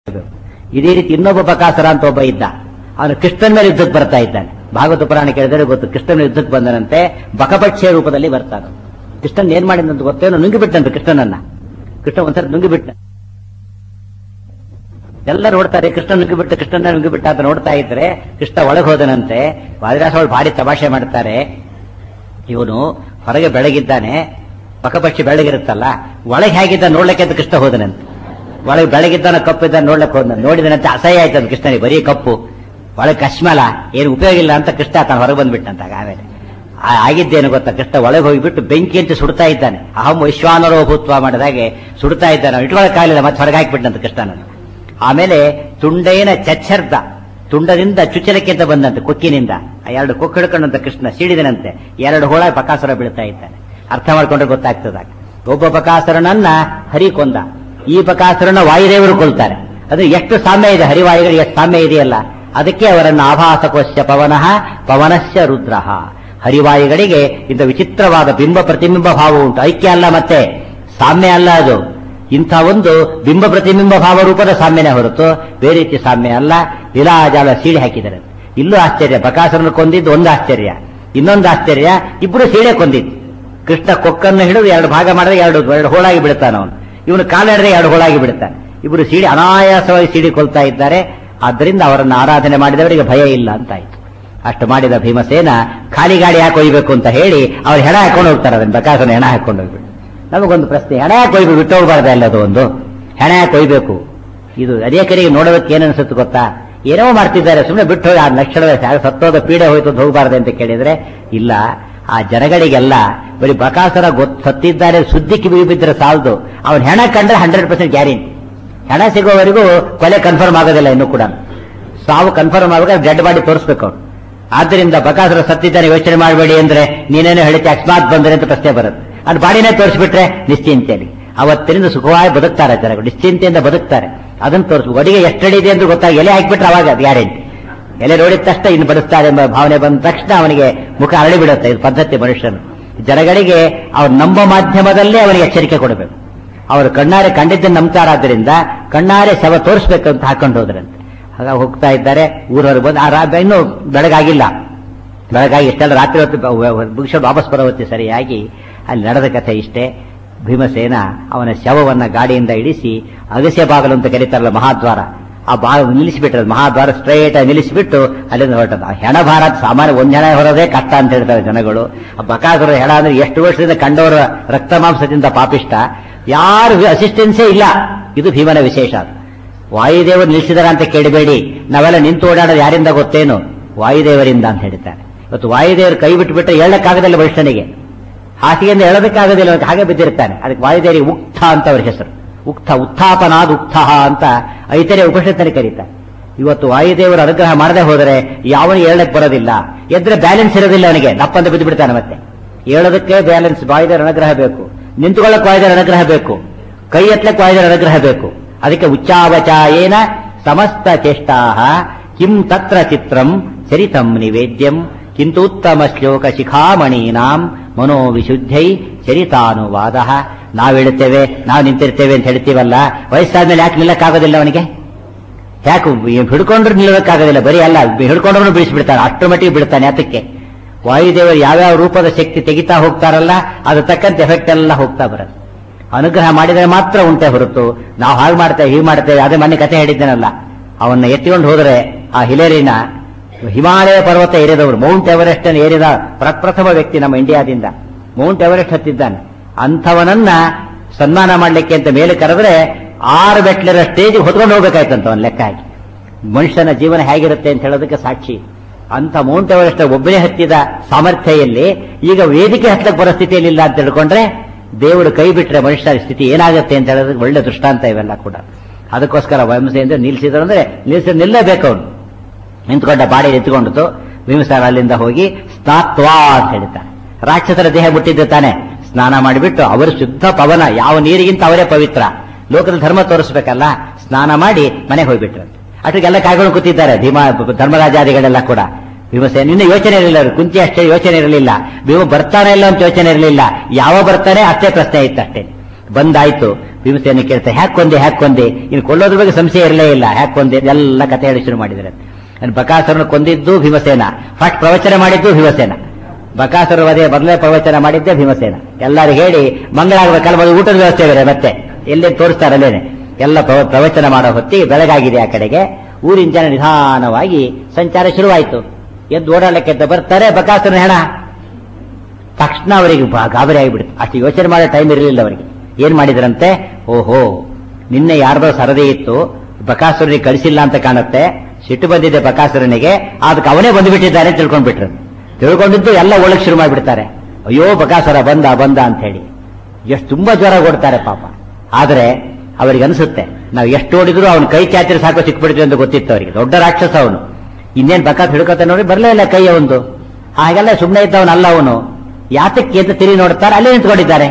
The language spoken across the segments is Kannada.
ಇದೇ ರೀತಿ ಇನ್ನೊಬ್ಬ ಬಕಾಸುರ ಅಂತ ಒಬ್ಬ ಇದ್ದ ಅವನು ಕೃಷ್ಣನ ಮೇಲೆ ಯುದ್ಧಕ್ಕೆ ಬರ್ತಾ ಇದ್ದಾನೆ ಭಾಗವತ ಪುರಾಣ ಕೇಳಿದರೆ ಗೊತ್ತು ಕೃಷ್ಣನ ಯುದ್ಧಕ್ಕೆ ಬಂದನಂತೆ ಬಕಪಕ್ಷಿಯ ರೂಪದಲ್ಲಿ ಬರ್ತಾನೆ ಕೃಷ್ಣನ್ ಏನ್ ಮಾಡಿದಂತ ಗೊತ್ತೇನೋ ನುಂಗಿಬಿಟ್ಟಂತೆ ಕೃಷ್ಣನನ್ನ ಕೃಷ್ಣ ಒಂದ್ಸರಿ ನುಂಗಿಬಿಟ್ಟ ಎಲ್ಲ ನೋಡ್ತಾರೆ ಕೃಷ್ಣ ನುಂಗಿಬಿಟ್ಟು ಕೃಷ್ಣನ ನುಂಗಿಬಿಟ್ಟ ಅಂತ ನೋಡ್ತಾ ಇದ್ರೆ ಕೃಷ್ಣ ಒಳಗೆ ಹೋದನಂತೆ ವಾದಿರಾಸ ಅವಳು ಭಾರಿ ತಮಾಷೆ ಮಾಡ್ತಾರೆ ಇವನು ಹೊರಗೆ ಬೆಳಗಿದ್ದಾನೆ ಪಕ್ಕಪಕ್ಷಿ ಬೆಳಗಿರುತ್ತಲ್ಲ ಒಳಗೆ ಹೇಗಿದ್ದ ನೋಡ್ಲಿಕ್ಕೆ ಅಂತ ಕೃಷ್ಣ ಹೋದನಂತೆ ಒಳಗೆ ಬೆಳಗಿದ್ದಾನ ಕಪ್ಪಿದ್ದ ನೋಡ್ಲಿಕ್ಕೆ ಹೋದ ನೋಡಿದನಂತೆ ಅಸಹ್ಯ ಆಯ್ತದ ಕೃಷ್ಣನಿಗೆ ಬರೀ ಕಪ್ಪು ಒಳಗೆ ಕಶ್ಮಲ ಏನು ಉಪಯೋಗ ಇಲ್ಲ ಅಂತ ಕೃಷ್ಣ ತಾನು ಹೊರಗೆ ಬಂದ್ಬಿಟ್ಟಂತ ಆಮೇಲೆ ಆ- ಆಗಿದ್ದೇನು ಗೊತ್ತಾ ಕೃಷ್ಣ ಒಳಗೆ ಹೋಗಿಬಿಟ್ಟು ಬೆಂಕಿ ಅಂತ ಸುಡ್ತಾ ಇದ್ದಾನೆ ಅಹಂ ವಿಶ್ವಾನರೋ ಭೂತ್ವ ಮಾಡಿದಾಗೆ ಸುಡ್ತಾ ಇದ್ದಾನೆ ಇಟ್ಕೊಳ್ಳೋಕ್ಕಾಗಲಿಲ್ಲ ಮತ್ತೆ ಹೊರಗೆ ಹಾಕಿಬಿಟ್ಟಂತ ಕೃಷ್ಣನನ್ನು ಆಮೇಲೆ ತುಂಡೇನ ಚಚ್ಚರ್ದ ತುಂಡದಿಂದ ಚುಚ್ಚಲಕ್ಕೆ ಅಂತ ಬಂದಂತೆ ಕೊಕ್ಕಿನಿಂದ ಆ ಎರಡು ಕೊಕ್ಕು ಹಿಡ್ಕೊಂಡಂತ ಕೃಷ್ಣ ಸಿಡಿದನಂತೆ ಎರಡು ಹೋಳ ಬಕಾಸುರ ಬೀಳ್ತಾ ಇದ್ದಾನೆ ಅರ್ಥ ಮಾಡ್ಕೊಂಡ್ರೆ ಗೊತ್ತಾಗ್ತದಾಗ ಒಬ್ಬ ಬಕಾಸುರನನ್ನ ಹರಿ ಕೊಂದ ಈ ಬಕಾಸುರನ ವಾಯುದೇವರು ಕೊಲ್ತಾರೆ ಅದು ಎಷ್ಟು ಸಾಮ್ಯ ಇದೆ ಹರಿವಾಯುಗಳಿಗೆ ಎಷ್ಟು ಸಾಮ್ಯ ಇದೆಯಲ್ಲ ಅದಕ್ಕೆ ಅವರನ್ನ ಆಭಾಸಕೋಶ್ಯ ಪವನಃ ಪವನಶ್ಯ ರುದ್ರಃ ಹರಿವಾಯುಗಳಿಗೆ ಇಂಥ ವಿಚಿತ್ರವಾದ ಬಿಂಬ ಪ್ರತಿಬಿಂಬ ಭಾವ ಉಂಟು ಐಕ್ಯ ಅಲ್ಲ ಮತ್ತೆ ಸಾಮ್ಯ ಅಲ್ಲ ಅದು ಇಂಥ ಒಂದು ಬಿಂಬ ಪ್ರತಿಬಿಂಬ ಭಾವ ರೂಪದ ಸಾಮ್ಯನೇ ಹೊರತು ಬೇರೆ ರೀತಿ ಸಾಮ್ಯ ಅಲ್ಲ ಲೀಲಾಜಾಲ ಸೀಳೆ ಹಾಕಿದ್ದಾರೆ ಇಲ್ಲೂ ಆಶ್ಚರ್ಯ ಬಕಾಸುರನ ಕೊಂದಿದ್ದು ಒಂದು ಆಶ್ಚರ್ಯ ಇನ್ನೊಂದು ಆಶ್ಚರ್ಯ ಇಬ್ರು ಸೀಳೆ ಕೊಂದಿದ್ದು ಕೃಷ್ಣ ಕೊಕ್ಕನ್ನು ಹಿಡಿದು ಎರಡು ಭಾಗ ಮಾಡಿದ್ರೆ ಎರಡು ಎರಡು ಹೋಳಾಗಿ ಬಿಡ್ತಾನೆ ಅವನು ಇವನು ಕಾಲಿಡಿದ್ರೆ ಎರಡು ಹೋಳಾಗಿ ಬಿಡ್ತಾನೆ ಇಬ್ಬರು ಸಿಡಿ ಅನಾಯಾಸವಾಗಿ ಸಿಡಿ ಕೊಲ್ತಾ ಇದ್ದಾರೆ ಆದ್ದರಿಂದ ಅವರನ್ನು ಆರಾಧನೆ ಮಾಡಿದವರಿಗೆ ಭಯ ಇಲ್ಲ ಅಂತಾಯ್ತು ಅಷ್ಟು ಮಾಡಿದ ಭೀಮಸೇನ ಖಾಲಿ ಗಾಡಿ ಯಾಕೆ ಒಯ್ಬೇಕು ಅಂತ ಹೇಳಿ ಅವ್ರು ಹೆಣ ಹಾಕೊಂಡು ಹೋಗ್ತಾರೆ ಅದನ್ನ ಬಕಾಸುರನ ಹೆಣ ಹಾಕೊಂಡು ಹೋಗ್ಬಿಟ್ಟು ನಮಗೊಂದು ಪ್ರಶ್ನೆ ಹೆಣ ಯಾಕೆ ಒಯ್ಬೇಕು ಬಿಟ್ಟು ಹೋಗ್ಬಾರ್ದು ಅಲ್ಲದು ಒಂದು ಹೆಣ ಯಾಕೆ ಒಯ್ಬೇಕು ಇದು ಅನೇಕರಿಗೆ ನೋಡೋದಕ್ಕೆ ಏನು ಅನ್ಸುತ್ತೆ ಗೊತ್ತಾ ಏನೋ ಮಾಡ್ತಿದ್ದಾರೆ ಸುಮ್ಮನೆ ಬಿಟ್ಟು ಹೋಗಿ ಆ ಲಕ್ಷಣದ ಸತ್ತೋದ ಪೀಡೆ ಹೋಯ್ತು ಅಂತ ಹೋಗಬಾರ್ದು ಅಂತ ಕೇಳಿದ್ರೆ ಇಲ್ಲ ಆ ಜನಗಳಿಗೆಲ್ಲ ಬರೀ ಬಕಾಸುರ ಗೊತ್ ಸತ್ತಿದ್ದಾರೆ ಸುದ್ದಿ ಕಿವಿ ಬಿದ್ದರೆ ಸಾಲದು ಅವನ್ ಹೆಣ ಕಂಡ್ರೆ ಹಂಡ್ರೆಡ್ ಪರ್ಸೆಂಟ್ ಗ್ಯಾರಂಟಿ ಹೆಣ ಸಿಗೋವರೆಗೂ ಕೊಲೆ ಕನ್ಫರ್ಮ್ ಆಗೋದಿಲ್ಲ ಇನ್ನೂ ಕೂಡ ಸಾವು ಕನ್ಫರ್ಮ್ ಆಗುವಾಗ ಡೆಡ್ ಬಾಡಿ ತೋರಿಸ್ಬೇಕು ಅವ್ನು ಆದ್ದರಿಂದ ಬಕಾಸುರ ಸತ್ತಿದ್ದಾನೆ ಯೋಚನೆ ಮಾಡಬೇಡಿ ಅಂದ್ರೆ ನೀನೇನೋ ಹೇಳಿದ್ದೆ ಅಕಸ್ಮಾತ್ ಬಂದ್ರೆ ಅಂತ ಪ್ರಶ್ನೆ ಬರುತ್ತೆ ಅದು ಬಾಡಿನೇ ತೋರಿಸ್ಬಿಟ್ರೆ ನಿಶ್ಚಿಂತೆಯಲ್ಲಿ ಅವತ್ತಿನಿಂದ ಸುಖವಾಗಿ ಬದುಕ್ತಾರೆ ಜನಗಳು ನಿಶ್ಚಿಂತೆಯಿಂದ ಬದುಕ್ತಾರೆ ಅದನ್ನು ತೋರಿಸ್ಬೇಕು ಅಡಿಗೆ ಎಷ್ಟಡಿದೆ ಅಂತ ಗೊತ್ತಾಗ ಎಲೆ ಹಾಕಿಬಿಟ್ರೆ ಅವಾಗ ಅದು ಗ್ಯಾರಂಟಿ ಎಲೆ ನೋಡಿದ ತಕ್ಷಣ ಇನ್ನು ಬಡಿಸ್ತಾರೆ ಎಂಬ ಭಾವನೆ ಬಂದ ತಕ್ಷಣ ಅವನಿಗೆ ಮುಖ ಅರಳಿ ಬಿಡುತ್ತೆ ಇದು ಪದ್ಧತಿ ಮನುಷ್ಯನು ಜನಗಳಿಗೆ ಅವ್ರು ನಂಬ ಮಾಧ್ಯಮದಲ್ಲೇ ಅವನಿಗೆ ಎಚ್ಚರಿಕೆ ಕೊಡಬೇಕು ಅವರು ಕಣ್ಣಾರೆ ಕಂಡಿದ್ದನ್ನು ನಂಬ್ತಾರಾದ್ದರಿಂದ ಕಣ್ಣಾರೆ ಶವ ತೋರಿಸ್ಬೇಕು ಅಂತ ಹಾಕೊಂಡು ಹೋದ್ರಂತೆ ಆಗ ಹೋಗ್ತಾ ಇದ್ದಾರೆ ಊರವ್ರು ಬಂದು ಆ ರಾ- ಇನ್ನೂ ಬೆಳಗಾಗಿಲ್ಲ ಬೆಳಗಾಗಿ ಇಷ್ಟೆಲ್ಲ ರಾತ್ರಿ ಹೊತ್ತು ಬ- ವ- ಮುಗಿಸ್ಕೊಂಡು ವಾಪಸ್ ಬರೋ ಹೊತ್ತಿಗೆ ಸರಿಯಾಗಿ ಅಲ್ಲಿ ನಡೆದ ಕಥೆ ಇಷ್ಟೇ ಭೀಮಸೇನ ಅವನ ಶವವನ್ನ ಗಾಡಿಯಿಂದ ಇಳಿಸಿ ಅಗಸ್ಯ ಬಾಗಲು ಅಂತ ಕರೀತಾರಲ್ಲ ಮಹಾದ್ವಾರ ಆ ಬಾ ನಿಲ್ಲಿಸಿಬಿಟ್ರೆ ಮಹಾದ್ವಾರ ಸ್ಟ್ರೈಟ್ ಆಗಿ ನಿಲ್ಲಿಸಿಬಿಟ್ಟು ಅಲ್ಲಿಂದ ಹೊರಟದ ಆ ಹೆಣ ಭಾರ ಸಾಮಾನ್ಯ ಒಂದ್ ಹೆಣ ಹೊರೋದೇ ಕಷ್ಟ ಅಂತ ಹೇಳ್ತಾರೆ ಜನಗಳು ಆ ಬಕಾಸುರ ಹೆಣ ಅಂದ್ರೆ ಎಷ್ಟು ವರ್ಷದಿಂದ ಕಂಡವರ ರಕ್ತ ಮಾಂಸದಿಂದ ಪಾಪಿಷ್ಟ ಯಾರು ಅಸಿಸ್ಟೆನ್ಸೇ ಇಲ್ಲ ಇದು ಭೀಮನ ವಿಶೇಷ ವಾಯುದೇವರು ನಿಲ್ಲಿಸಿದಾರ ಅಂತ ಕೇಳಬೇಡಿ ನಾವೆಲ್ಲ ನಿಂತು ಓಡಾಡೋದು ಯಾರಿಂದ ಗೊತ್ತೇನು ವಾಯುದೇವರಿಂದ ಅಂತ ಹೇಳ್ತಾರೆ ಇವತ್ತು ವಾಯುದೇವರು ಕೈ ಬಿಟ್ಟುಬಿಟ್ರೆ ಹೇಳಕ್ಕಾಗದಿಲ್ಲ ಮನುಷ್ಯನಿಗೆ ಹಾಸಿಗೆಯಿಂದ ಹೇಳೋದಕ್ಕಾಗೋದಿಲ್ಲ ಅವ್ನಿಗೆ ಹಾಗೆ ಬಿದ್ದಿರ್ತಾನೆ ಅದಕ್ಕೆ ವಾಯುದೇವರಿಗೆ ಉಕ್ಥ ಅಂತ ಅವ್ರ ಹೆಸರು ಉಕ್ಥ ಉತ್ಥಾಪನಾದ್ ಉಕ್ಥ ಅಂತ ಐತರೆ ಉಪನಿಷತ್ತಲ್ಲಿ ಕರೀತಾರೆ ಇವತ್ತು ವಾಯುದೇವರು ಅನುಗ್ರಹ ಮಾಡದೆ ಹೋದರೆ ಯಾವನು ಹೇಳಕ್ ಬರೋದಿಲ್ಲ ಎದ್ರೆ ಬ್ಯಾಲೆನ್ಸ್ ಇರೋದಿಲ್ಲ ಅವನಿಗೆ ದಪ್ಪಂತ ಬಿದ್ದು ಬಿಡ್ತಾನೆ ಮತ್ತೆ ಹೇಳೋದಕ್ಕೆ ಬ್ಯಾಲೆನ್ಸ್ ವಾಯುದೇವರ ಅನುಗ್ರಹ ಬೇಕು ನಿಂತುಕೊಳ್ಳಕ್ ವಾಯುದೇವರ ಅನುಗ್ರಹ ಬೇಕು ಕೈ ಎತ್ತಲಕ್ಕೆ ವಾಯುದೇವರ ಅನುಗ್ರಹ ಬೇಕು ಅದಕ್ಕೆ ಉಚ್ಚಾವಚಾಯೇನ ಸಮಸ್ತ ಚೇಷ್ಟಾ ಕಿಂ ತತ್ರ ಚಿತ್ರಂ ಚರಿತಂ ನಿವೇದ್ಯಂ ಕಿಂತುತ್ತಮ ಶ್ಲೋಕ ಶಿಖಾಮಣೀನಾಂ ಮನೋವಿಶುದ್ಧೈ ಚರಿತಾನುವಾದ ನಾವು ಹೇಳುತ್ತೇವೆ ನಾವು ನಿಂತಿರ್ತೇವೆ ಅಂತ ಹೇಳ್ತೀವಲ್ಲ ವಯಸ್ಸಾದ್ಮೇಲೆ ಯಾಕೆ ನಿಲ್ಲಕ್ಕಾಗೋದಿಲ್ಲ ಅವನಿಗೆ ಯಾಕೆ ಹಿಡ್ಕೊಂಡ್ರು ನಿಲ್ಲೋದಕ್ಕಾಗೋದಿಲ್ಲ ಬರೀ ಅಲ್ಲ ಹಿಡ್ಕೊಂಡ್ರು ಬಿಡಿಸ್ಬಿಡ್ತಾನೆ ಅಷ್ಟು ಮಟ್ಟಿಗೆ ಬಿಡ್ತಾನೆ ಅದಕ್ಕೆ ವಾಯುದೇವರು ಯಾವ್ಯಾವ ರೂಪದ ಶಕ್ತಿ ತೆಗಿತಾ ಹೋಗ್ತಾರಲ್ಲ ಅದು ತಕ್ಕಂತೆ ಎಫೆಕ್ಟ್ ಎಲ್ಲ ಹೋಗ್ತಾ ಬರುತ್ತೆ ಅನುಗ್ರಹ ಮಾಡಿದರೆ ಮಾತ್ರ ಉಂಟೆ ಹೊರತು ನಾವು ಹಾಗೆ ಮಾಡ್ತೇವೆ ಹೀಗೆ ಮಾಡ್ತೇವೆ ಅದೇ ಮೊನ್ನೆ ಕತೆ ಹೇಳಿದ್ದೇನಲ್ಲ ಅವನ್ನ ಎತ್ತಿಕೊಂಡು ಹೋದರೆ ಆ ಹಿಲೇರಿನ ಹಿಮಾಲಯ ಪರ್ವತ ಏರಿದವರು ಮೌಂಟ್ ಎವರೆಸ್ಟ್ ಅನ್ನು ಏರಿದ ಪ್ರಪ್ರಥಮ ವ್ಯಕ್ತಿ ನಮ್ಮ ಇಂಡಿಯಾದಿಂದ ಮೌಂಟ್ ಎವರೆಸ್ಟ್ ಹತ್ತಿದ್ದಾನೆ ಅಂಥವನನ್ನ ಸನ್ಮಾನ ಮಾಡಲಿಕ್ಕೆ ಅಂತ ಮೇಲೆ ಕರೆದ್ರೆ ಆರು ಬೆಟ್ಲರ ಸ್ಟೇಜ್ ಹೊತ್ಕೊಂಡು ಹೋಗ್ಬೇಕಾಯ್ತಂತ ಅವನ ಲೆಕ್ಕ ಹಾಕಿ ಮನುಷ್ಯನ ಜೀವನ ಹೇಗಿರುತ್ತೆ ಅಂತ ಹೇಳೋದಕ್ಕೆ ಸಾಕ್ಷಿ ಅಂತ ಮೌಂಟ್ ಎವರೆಸ್ಟ್ ಒಬ್ಬನೇ ಹತ್ತಿದ ಸಾಮರ್ಥ್ಯಲ್ಲಿ ಈಗ ವೇದಿಕೆ ಹತ್ತಕ್ಕೆ ಬರೋ ಸ್ಥಿತಿಯಲ್ಲಿಲ್ಲ ಅಂತ ತಿಳ್ಕೊಂಡ್ರೆ ದೇವರು ಕೈ ಬಿಟ್ರೆ ಮನುಷ್ಯನ ಸ್ಥಿತಿ ಏನಾಗುತ್ತೆ ಅಂತ ಹೇಳೋದಕ್ಕೆ ಒಳ್ಳೆ ದೃಷ್ಟಾಂತ ಇವೆಲ್ಲ ಕೂಡ ಅದಕ್ಕೋಸ್ಕರ ಹಿಂಸೆಯಿಂದ ನಿಲ್ಲಿಸಿದ್ರು ಅಂದ್ರೆ ನಿಲ್ಲಿಸಿ ನಿಲ್ಲಬೇಕು ಅವನು ನಿಂತ್ಕೊಂಡ ಬಾಡಿ ನಿಂತ್ಕೊಂಡಿತು ಭೀಮಸಾರ ಅಲ್ಲಿಂದ ಹೋಗಿ ಸ್ನಾತ್ವಾ ಅಂತ ಹೇಳ್ತಾನೆ ರಾಕ್ಷಸರ ದೇಹ ಮುಟ್ಟಿದ್ದು ತಾನೆ ಸ್ನಾನ ಮಾಡಿಬಿಟ್ಟು ಅವರು ಶುದ್ಧ ಪವನ ಯಾವ ನೀರಿಗಿಂತ ಅವರೇ ಪವಿತ್ರ ಲೋಕದ ಧರ್ಮ ತೋರಿಸ್ಬೇಕಲ್ಲ ಸ್ನಾನ ಮಾಡಿ ಮನೆಗೆ ಹೋಗ್ಬಿಟ್ರಂತೆ ಅಷ್ಟಕ್ಕೆಲ್ಲ ಕಾಯ್ಕೊಂಡು ಕೂತಿದ್ದಾರೆ ಭೀಮ ಧರ್ಮರಾಜಾದಿಗಳೆಲ್ಲ ಕೂಡ ಭೀಮಸೇನ ಇನ್ನು ಯೋಚನೆ ಇರಲಿಲ್ಲ ಅವ್ರಿಗೆ. ಕುಂತಿ ಅಷ್ಟೇ ಯೋಚನೆ ಇರಲಿಲ್ಲ ಭೀಮ ಬರ್ತಾನೆ ಇಲ್ಲ ಅಂತ ಯೋಚನೆ ಇರಲಿಲ್ಲ ಯಾವ ಬರ್ತಾನೆ ಅಷ್ಟೇ ಪ್ರಶ್ನೆ ಇತ್ತು ಅಷ್ಟೇ ಬಂದಾಯ್ತು ಭೀಮಸೇನ ಕೇಳ್ತಾ ಹ್ಯಾಕ್ ಕೊಂದೆ ಹ್ಯಾಕ್ ಕೊಂದೆ ಇನ್ನು ಕೊಲ್ಲೋದ್ರ ಬಗ್ಗೆ ಸಂಶಯ ಇರಲೇ ಇಲ್ಲ ಹ್ಯಾಕ್ ಕೊಂದೆ ಎಲ್ಲ ಕಥೆ ಹೇಳಿ ಶುರು ಮಾಡಿದ್ರೆ ಬಕಾಸುರನ ಕೊಂದಿದ್ದು ಭೀಮಸೇನ ಫಸ್ಟ್ ಪ್ರವಚನ ಮಾಡಿದ್ದು ಭೀಮಸೇನ ಬಕಾಸುರ ವಧೆ ಮೊದಲೇ ಪ್ರವಚನ ಮಾಡಿದ್ದೆ ಭೀಮಸೇನ ಎಲ್ಲರೂ ಹೇಳಿ ಮಂಗಳಾಗಬೇಕಲ್ಲ ಮೊದಲು ಊಟದ ವ್ಯವಸ್ಥೆ ಬೇರೆ ಮತ್ತೆ ಎಲ್ಲೇ ತೋರಿಸ್ತಾರಲ್ಲೇನೆ ಎಲ್ಲ ಪ್ರವ- ಪ್ರವಚನ ಮಾಡೋ ಹೊತ್ತಿಗೆ ಬೆಳಗಾಗಿದೆ ಆ ಕಡೆಗೆ ಊರಿನ ಜನ ನಿಧಾನವಾಗಿ ಸಂಚಾರ ಶುರುವಾಯಿತು ಎದ್ದು ಓಡಾಡಲಿಕ್ಕೆ ಅಂತ ಬರ್ತಾರೆ ಬಕಾಸುರನ ಹೆಣ ತಕ್ಷಣ ಅವರಿಗೆ ಬ- ಗಾಬರಿ ಆಗಿಬಿಡ್ತು ಅಷ್ಟು ಯೋಚನೆ ಮಾಡೋ ಟೈಮ್ ಇರಲಿಲ್ಲ ಅವರಿಗೆ ಏನ್ ಮಾಡಿದ್ರಂತೆ ಓಹೋ ನಿನ್ನೆ ಯಾರ್ದೋ ಸರದಿ ಇತ್ತು ಬಕಾಸುರನಿಗೆ ಕಳಿಸಿಲ್ಲ ಅಂತ ಕಾಣುತ್ತೆ ಸಿಟ್ಟು ಬಂದಿದೆ ಬಕಾಸುರನಿಗೆ ಅದಕ್ಕೆ ಅವನೇ ಬಂದುಬಿಟ್ಟಿದ್ದಾನೆ ಅಂತ ತಿಳ್ಕೊಂಡ್ಬಿಟ್ರು ತಿಳ್ಕೊಂಡಿದ್ದು ಎಲ್ಲ ಒಳಗೆ ಶುರು ಮಾಡಿಬಿಡ್ತಾರೆ ಅಯ್ಯೋ ಬಕಾಸುರ ಬಂದ ಬಂದ ಅಂತ ಹೇಳಿ ಎಷ್ಟು ತುಂಬಾ ಜ್ವರ ಕೊಡ್ತಾರೆ ಪಾಪ ಆದ್ರೆ ಅವರಿಗೆ ಅನಿಸುತ್ತೆ ನಾವು ಎಷ್ಟು ಓಡಿದ್ರು ಅವನ ಕೈ ಚಾಚಿದ್ರೆ ಸಾಕು ಸಿಕ್ಬಿಡ್ತೀವಿ ಅಂತ ಗೊತ್ತಿತ್ತು ಅವರಿಗೆ ದೊಡ್ಡ ರಾಕ್ಷಸ ಅವನು ಇನ್ನೇನ್ ಬಕಾಸ್ ಹಿಡ್ಕೊತ ನೋಡಿ ಬರಲೇ ಇಲ್ಲ ಕೈ ಅವಂದು ಹಾಗೆಲ್ಲ ಸುಮ್ಮನೆ ಇದ್ದವನಲ್ಲ ಅವನು ಯಾತಕ್ಕೆ ಅಂತ ತಿರುಗಿ ನೋಡ್ತಾರೆ ಅಲ್ಲೇ ನಿಂತ್ಕೊಂಡಿದ್ದಾರೆ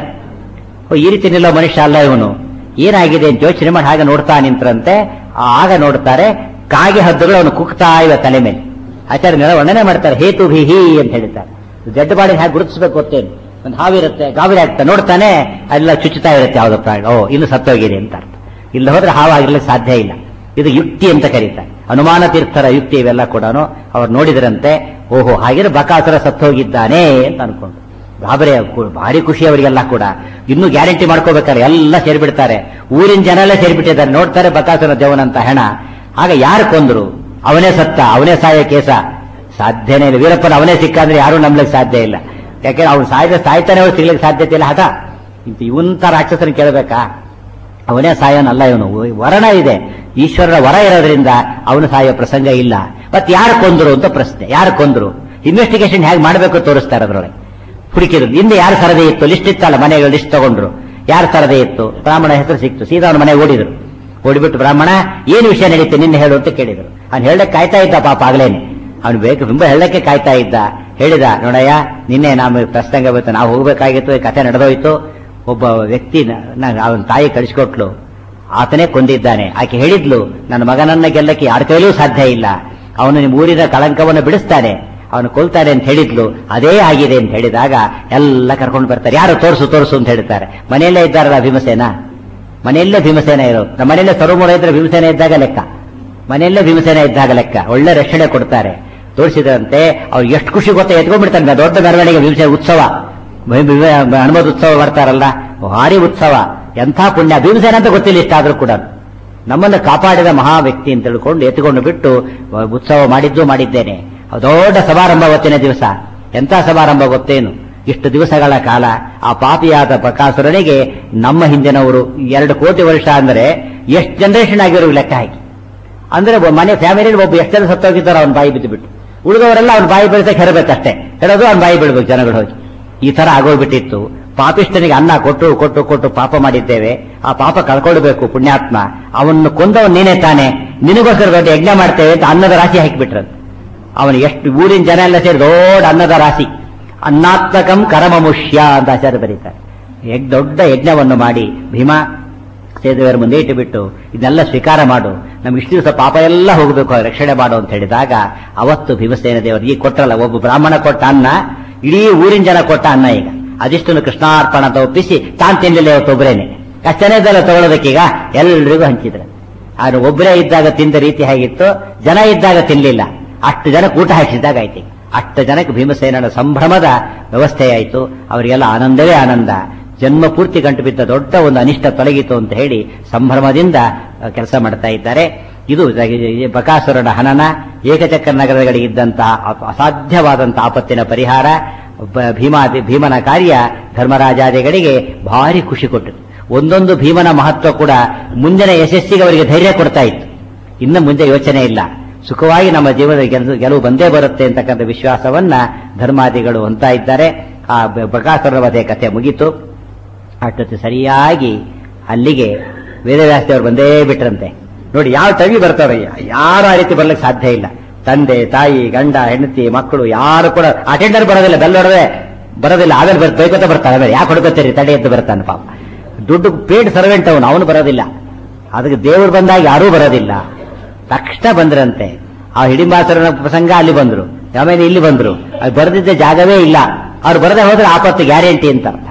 ಓ, ಈ ರೀತಿ ನಿಲ್ಲೋ ಮನುಷ್ಯ ಅಲ್ಲ ಇವನು ಏನಾಗಿದೆ ಅಂತ ಯೋಚನೆ ಮಾಡಿ ಹಾಗೆ ನೋಡ್ತಾ ನಿಂತ್ರಂತೆ ಆಗ ನೋಡ್ತಾರೆ ಕಾಗೆ ಹದ್ದುಗಳು ಅವನು ಕುಕ್ತಾ ಇವೆ ತಲೆ ಮೇಲೆ ಆಚಾರ್ಯ ವರ್ಣನೆ ಮಾಡ್ತಾರೆ ಹೇತು ಭಿ ಹಿ ಅಂತ ಹೇಳ್ತಾರೆ ಜಡ್ಡು ಬಾಡಿ ಹೇಗೆ ಗುರುತಿಸ್ಬೇಕು ಗೊತ್ತೇನು ಒಂದು ಹಾವಿರುತ್ತೆ ಗಾಬರಿ ಆಗ್ತಾ ನೋಡ್ತಾನೆ ಅಲ್ಲ ಚುಚ್ಚುತ್ತಾ ಇರುತ್ತೆ ಯಾವ್ದೋ ಪ್ರಾಣಿ ಓ ಇನ್ನು ಸತ್ತೋಗಿದೆ ಅಂತ ಅರ್ಥ ಇಲ್ಲ ಹೋದ್ರೆ ಹಾವು ಆಗಿರ್ಲಿಕ್ಕೆ ಸಾಧ್ಯ ಇಲ್ಲ ಇದು ಯುಕ್ತಿ ಅಂತ ಕರೀತಾರೆ ಅನುಮಾನ ತೀರ್ಥರ ಯುಕ್ತಿ ಇವೆಲ್ಲ ಕೂಡ ಅವ್ರು ನೋಡಿದ್ರಂತೆ ಓಹೋ ಹಾಗಿದ್ರೆ ಬಕಾಸುರ ಸತ್ತೋಗಿದ್ದಾನೆ ಅಂತ ಅನ್ಕೊಂಡು ಗಾಬರಿ ಆಗ್ಕೂ- ಭಾರಿ ಖುಷಿ ಅವರಿಗೆಲ್ಲ ಕೂಡ ಇನ್ನೂ ಗ್ಯಾರಂಟಿ ಮಾಡ್ಕೋಬೇಕಾರೆ ಎಲ್ಲ ಸೇರ್ಬಿಡ್ತಾರೆ ಊರಿನ ಜನ ಎಲ್ಲ ಸೇರ್ಬಿಟ್ಟಿದ್ದಾರೆ ನೋಡ್ತಾರೆ ಬಕಾಸುರ ದೇವನಂತ ಹೆಣ ಆಗ ಯಾರು ಕೊಂದ್ರು ಅವನೇ ಸತ್ತ ಅವನೇ ಸಾಯ ಕೇಸ ಸಾಧ್ಯನೇ ಇಲ್ಲ ವೀರಪ್ಪನ ಅವನೇ ಸಿಕ್ಕ ಅಂದ್ರೆ ಯಾರು ನಂಬ್ಲಿಕ್ಕೆ ಸಾಧ್ಯ ಇಲ್ಲ ಯಾಕೆಂದ್ರೆ ಅವ್ನು ಸಾಯ್ದ ಸಾಯ್ತಾನೆ ಅವ್ರು ಸಿಗ್ಲಿಕ್ಕೆ ಸಾಧ್ಯತೆ ಇಲ್ಲ ಹಠ ಇಂತ ಇವಂತ ರಾಕ್ಷಸನ ಕೇಳಬೇಕಾ ಅವನೇ ಸಾಯೋನಲ್ಲ ಇವನು ವರಣ ಇದೆ ಈಶ್ವರನ ವರ ಇರೋದ್ರಿಂದ ಅವನು ಸಾಯೋ ಪ್ರಸಂಗ ಇಲ್ಲ ಮತ್ ಯಾರು ಕೊಂದ್ರು ಅಂತ ಪ್ರಶ್ನೆ ಯಾರು ಕೊಂದ್ರು ಇನ್ವೆಸ್ಟಿಗೇಷನ್ ಹೇಗೆ ಮಾಡಬೇಕು ತೋರಿಸ್ತಾರೆ ಅದರೊಳಗೆ ಹುಡುಕಿದ್ರು ಹಿಂದೆ ಯಾರು ಸರದಿ ಇತ್ತು ಲಿಸ್ಟ್ ಇತ್ತಲ್ಲ ಮನೆಗೆ ಲಿಸ್ಟ್ ತಗೊಂಡ್ರು ಯಾರು ಸರದಿ ಇತ್ತು ಬ್ರಾಹ್ಮಣ ಹೆಸರು ಸಿಕ್ತು ಸೀದಾ ಅವನ ಮನೆಗೆ ಓಡಿದ್ರು ಓಡಿಬಿಟ್ಟು ಬ್ರಾಹ್ಮಣ ಏನು ವಿಷಯ ನಡೀತೆ ನಿನ್ನೆ ಹೇಳು ಅಂತ ಕೇಳಿದ್ರು ಅವ್ನು ಹೇಳಕ್ಕೆ ಕಾಯ್ತಾ ಇದ್ದ ಪಾಪ ಆಗ್ಲೇನೆ ಅವ್ನು ಬೇಕು ತುಂಬಾ ಹೇಳಕ್ಕೆ ಕಾಯ್ತಾ ಇದ್ದ ಹೇಳಿದ ನೋಡಯ್ಯ ನಿನ್ನೆ ನಾವು ಪ್ರಸಂಗ ಬಂತು ನಾವು ಹೋಗ್ಬೇಕಾಗಿತ್ತು ಈ ಕಥೆ ನಡೆದೋಯ್ತು ಒಬ್ಬ ವ್ಯಕ್ತಿ ಅವನ ತಾಯಿ ಕಳಿಸ್ಕೊಟ್ಲು ಆತನೇ ಕೊಂದಿದ್ದಾನೆ ಆಕೆ ಹೇಳಿದ್ಲು ನನ್ನ ಮಗನನ್ನ ಗೆಲ್ಲಕ್ಕೆ ಯಾರ ಕೈಲೂ ಸಾಧ್ಯ ಇಲ್ಲ ಅವನು ನಿಮ್ಮ ಊರಿನ ಕಳಂಕವನ್ನು ಬಿಡಿಸ್ತಾನೆ ಅವನು ಕೊಲ್ತಾನೆ ಅಂತ ಹೇಳಿದ್ಲು ಅದೇ ಆಗಿದೆ ಅಂತ ಹೇಳಿದಾಗ ಎಲ್ಲ ಕರ್ಕೊಂಡು ಬರ್ತಾರೆ ಯಾರು ತೋರಿಸು ತೋರಿಸು ಅಂತ ಹೇಳ್ತಾರೆ ಮನೆಯಲ್ಲೇ ಇದ್ದಾರಲ್ಲ ಭೀಮಸೇನ ಮನೆಯಲ್ಲೇ ಭೀಮಸೇನ ಇರೋ ನಮ್ಮ ಮನೆಯಲ್ಲೇ ಸರ್ವಮೂಲ ಇದ್ರೆ ಭೀಮಸೇನ ಇದ್ದಾಗ ಲೆಕ್ಕ ಮನೆಯಲ್ಲೇ ಭೀಮಸೇನ ಇದ್ದಾಗ ಲೆಕ್ಕ ಒಳ್ಳೆ ರಕ್ಷಣೆ ಕೊಡ್ತಾರೆ ತೋರಿಸಿದಂತೆ ಅವ್ರು ಎಷ್ಟು ಖುಷಿ ಗೊತ್ತಾ ಎತ್ಕೊಂಡ್ಬಿಡ್ತಾರೆ ದೊಡ್ಡ ಮೆರವಣಿಗೆ ಭೀಮಸೇನ ಉತ್ಸವ ಭೀ- ಭೀ- ಹನುಮದ್ ಉತ್ಸವ ಬರ್ತಾರಲ್ಲ ಭಾರಿ ಉತ್ಸವ ಎಂಥ ಪುಣ್ಯ ಭೀಮಸೇನ ಅಂತ ಗೊತ್ತಿಲ್ಲ ಇಷ್ಟಾದ್ರೂ ಕೂಡ ನಮ್ಮನ್ನು ಕಾಪಾಡಿದ ಮಹಾ ವ್ಯಕ್ತಿ ಅಂತ ತಿಳ್ಕೊಂಡು ಎತ್ಕೊಂಡು ಬಿಟ್ಟು ಉತ್ಸವ ಮಾಡಿದ್ದು ಮಾಡಿದ್ದೇನೆ ದೊಡ್ಡ ಸಮಾರಂಭ ಅವತ್ತಿನ ದಿವಸ ಎಂಥ ಸಮಾರಂಭ ಗೊತ್ತೇನು ಇಷ್ಟು ದಿವಸಗಳ ಕಾಲ ಆ ಪಾಪಿಯಾದ ಬಕಾಸುರನಿಗೆ ನಮ್ಮ ಹಿಂದಿನವರು ಎರಡು ಕೋಟಿ ವರ್ಷ ಅಂದ್ರೆ ಎಷ್ಟು ಜನರೇಷನ್ ಆಗಿರೋ ಲೆಕ್ಕ ಹಾಕಿ ಅಂದ್ರೆ ಒಬ್ಬ ಮನೆ ಫ್ಯಾಮಿಲಿಯಲ್ಲಿ ಒಬ್ಬ ಎಷ್ಟು ಜನ ಸತ್ತೋಗಿದ್ದಾರೋ ಅವ್ನ ಬಾಯಿ ಬಿದ್ದು ಬಿಟ್ಟು ಉಳಿದವರೆಲ್ಲ ಅವ್ನ ಬಾಯಿ ಬೆಳೆಸಕ್ಕೆ ಹೆರಬೇಕಷ್ಟೇ ಹೇಳೋದು ಅವ್ನ ಬಾಯಿ ಬಿಡ್ಬೇಕು ಜನಗಳು ಹೋಗಿ ಈ ತರ ಆಗೋಗ್ಬಿಟ್ಟಿತ್ತು ಪಾಪಿಷ್ಟನಿಗೆ ಅನ್ನ ಕೊಟ್ಟು ಕೊಟ್ಟು ಕೊಟ್ಟು ಪಾಪ ಮಾಡಿದ್ದೇವೆ ಆ ಪಾಪ ಕಳ್ಕೊಳ್ಬೇಕು ಪುಣ್ಯಾತ್ಮ ಅವನು ಕೊಂದವನ್ ನೀನೇ ತಾನೆ ನಿನಗೋಸ್ಕರ ದೊಡ್ಡ ಯಜ್ಞ ಮಾಡ್ತೇವೆ ಅಂತ ಅನ್ನದ ರಾಶಿ ಹಾಕಿಬಿಟ್ರಂತೆ ಅವನು ಎಷ್ಟು ಊರಿನ ಜನ ಎಲ್ಲ ಸೇರಿ ದೊಡ್ಡ ಅನ್ನದ ರಾಶಿ ಅನ್ನಾತ್ಮಕಂ ಕರಮಮುಷ್ಯ ಅಂತ ಆಚಾರ್ಯ ಬರೀತಾರೆ ಯಗ್- ದೊಡ್ಡ ಯಜ್ಞವನ್ನು ಮಾಡಿ ಭೀಮಾ ಸೇದುವರ ಮುಂದೆ ಇಟ್ಟುಬಿಟ್ಟು ಇದನ್ನೆಲ್ಲ ಸ್ವೀಕಾರ ಮಾಡು ನಮ್ಗೆ ಇಷ್ಟು ದಿವಸ ಪಾಪ ಎಲ್ಲ ಹೋಗಬೇಕು ರಕ್ಷಣೆ ಮಾಡು ಅಂತ ಹೇಳಿದಾಗ ಅವತ್ತು ಭೀಮಸೇನ ದೇವರು ಈಗ ಕೊಟ್ಟರಲ್ಲ ಒಬ್ಬ ಬ್ರಾಹ್ಮಣ ಕೊಟ್ಟ ಅನ್ನ ಇಡೀ ಊರಿನ ಜನ ಕೊಟ್ಟ ಅನ್ನ ಈಗ ಅದಿಷ್ಟನ್ನು ಕೃಷ್ಣಾರ್ಪಣ ಅಂತ ಒಪ್ಪಿಸಿ ತಾನ್ ತಿನ್ನಲಿಲ್ಲ ಇವತ್ತು ಒಬ್ಬರೇನೆ ಕಷ್ಟನೇ ಇದಲ್ಲ ತಗೊಳ್ಳೋದಕ್ಕೀಗ ಎಲ್ರಿಗೂ ಹಂಚಿದ್ರೆ ಆದ್ರೆ ಒಬ್ಬರೇ ಇದ್ದಾಗ ತಿಂದ ರೀತಿ ಹೇಗಿತ್ತು ಜನ ಇದ್ದಾಗ ತಿನ್ಲಿಲ್ಲ ಅಷ್ಟು ಜನಕ್ಕೆ ಊಟ ಹಾಕಿಸಿದಾಗ ಆಯ್ತು ಈಗ. ಅಷ್ಟು ಜನಕ್ಕೆ ಭೀಮಸೇನನ ಸಂಭ್ರಮದ ವ್ಯವಸ್ಥೆ ಆಯಿತು ಅವರಿಗೆಲ್ಲ ಆನಂದವೇ ಆನಂದ ಜನ್ಮ ಪೂರ್ತಿ ಗಂಟು ಬಿದ್ದ ದೊಡ್ಡ ಒಂದು ಅನಿಷ್ಟ ತೊಲಗಿತು ಅಂತ ಹೇಳಿ ಸಂಭ್ರಮದಿಂದ ಕೆಲಸ ಮಾಡ್ತಾ ಇದ್ದಾರೆ ಇದು ಈ ಬಕಾಸುರನ ಹನನ ಏಕಚಕ್ರ ನಗರಗಳಿಗೆ ಇದ್ದಂತಹ ಅಪ- ಅಸಾಧ್ಯವಾದಂತಹ ಆಪತ್ತಿನ ಪರಿಹಾರ ಬ- ಭೀಮಾದಿ ಭೀಮನ ಕಾರ್ಯ ಧರ್ಮರಾಜಾದಿಗಳಿಗೆ ಭಾರಿ ಖುಷಿ ಕೊಟ್ಟು ಒಂದೊಂದು ಭೀಮನ ಮಹತ್ವ ಕೂಡ ಮುಂದಿನ ಯಶಸ್ಸಿಗೆ ಅವರಿಗೆ ಧೈರ್ಯ ಕೊಡ್ತಾ ಇತ್ತು ಇನ್ನು ಮುಂದೆ ಯೋಚನೆ ಇಲ್ಲ ಸುಖವಾಗಿ ನಮ್ಮ ಜೀವನದ ಗೆಲುವು ಗೆಲುವು ಬಂದೇ ಬರುತ್ತೆ ಅಂತಕ್ಕಂಥ ವಿಶ್ವಾಸವನ್ನ ಧರ್ಮಾದಿಗಳು ಹೊಂತಾ ಇದ್ದಾರೆ ಆ ಬ- ಬಕಾಸುರನ ವಧೆ ಕಥೆ ಮುಗೀತು ಅಷ್ಟೊತ್ತು ಸರಿಯಾಗಿ ಅಲ್ಲಿಗೆ ವೇದವ್ಯಾಸದೇವರು ಬಂದೇ ಬಿಟ್ರಂತೆ ನೋಡಿ ಯಾವ ಟವಿ ಬರ್ತಾವ್ರೆ ಯಾರು ಆ ರೀತಿ ಬರ್ಲಿಕ್ಕೆ ಸಾಧ್ಯ ಇಲ್ಲ ತಂದೆ ತಾಯಿ ಗಂಡ ಹೆಂಡತಿ ಮಕ್ಕಳು ಯಾರು ಕೂಡ ಅಟೆಂಡರ್ ಬರೋದಿಲ್ಲ ಬೆಲ್ ಹೊಡೆದ್ರೆ ಬರೋದಿಲ್ಲ ಆಮೇಲೆ ಬರ್ ಬೈಕೋತ ಬರ್ತಾನೆ ಆಮೇಲೆ ಯಾಕೆ ಹೊಡ್ಕೋತೀರಿ ತಡೆ ಎದ್ದು ಬರ್ತಾನೆ ಪಾಪ ದುಡ್ಡು ಪೇಡ್ ಸರ್ವೆಂಟ್ ಅವನು ಅವನು ಬರೋದಿಲ್ಲ ಅದಕ್ಕೆ ದೇವರು ಬಂದಾಗ ಯಾರೂ ಬರೋದಿಲ್ಲ ತಕ್ಷಣ ಬಂದ್ರಂತೆ ಆ ಹಿಡಿಂಬಾಸುರನ ಪ್ರಸಂಗ ಅಲ್ಲಿ ಬಂದ್ರು ಆಮೇಲೆ ಇಲ್ಲಿ ಬಂದ್ರು ಅದು ಬರೆದಿದ್ದ ಜಾಗವೇ ಇಲ್ಲ ಅವ್ರು ಬರದೆ ಹೋದ್ರೆ ಆಪತ್ತು ಗ್ಯಾರಂಟಿ ಅಂತ ಅರ್ಥ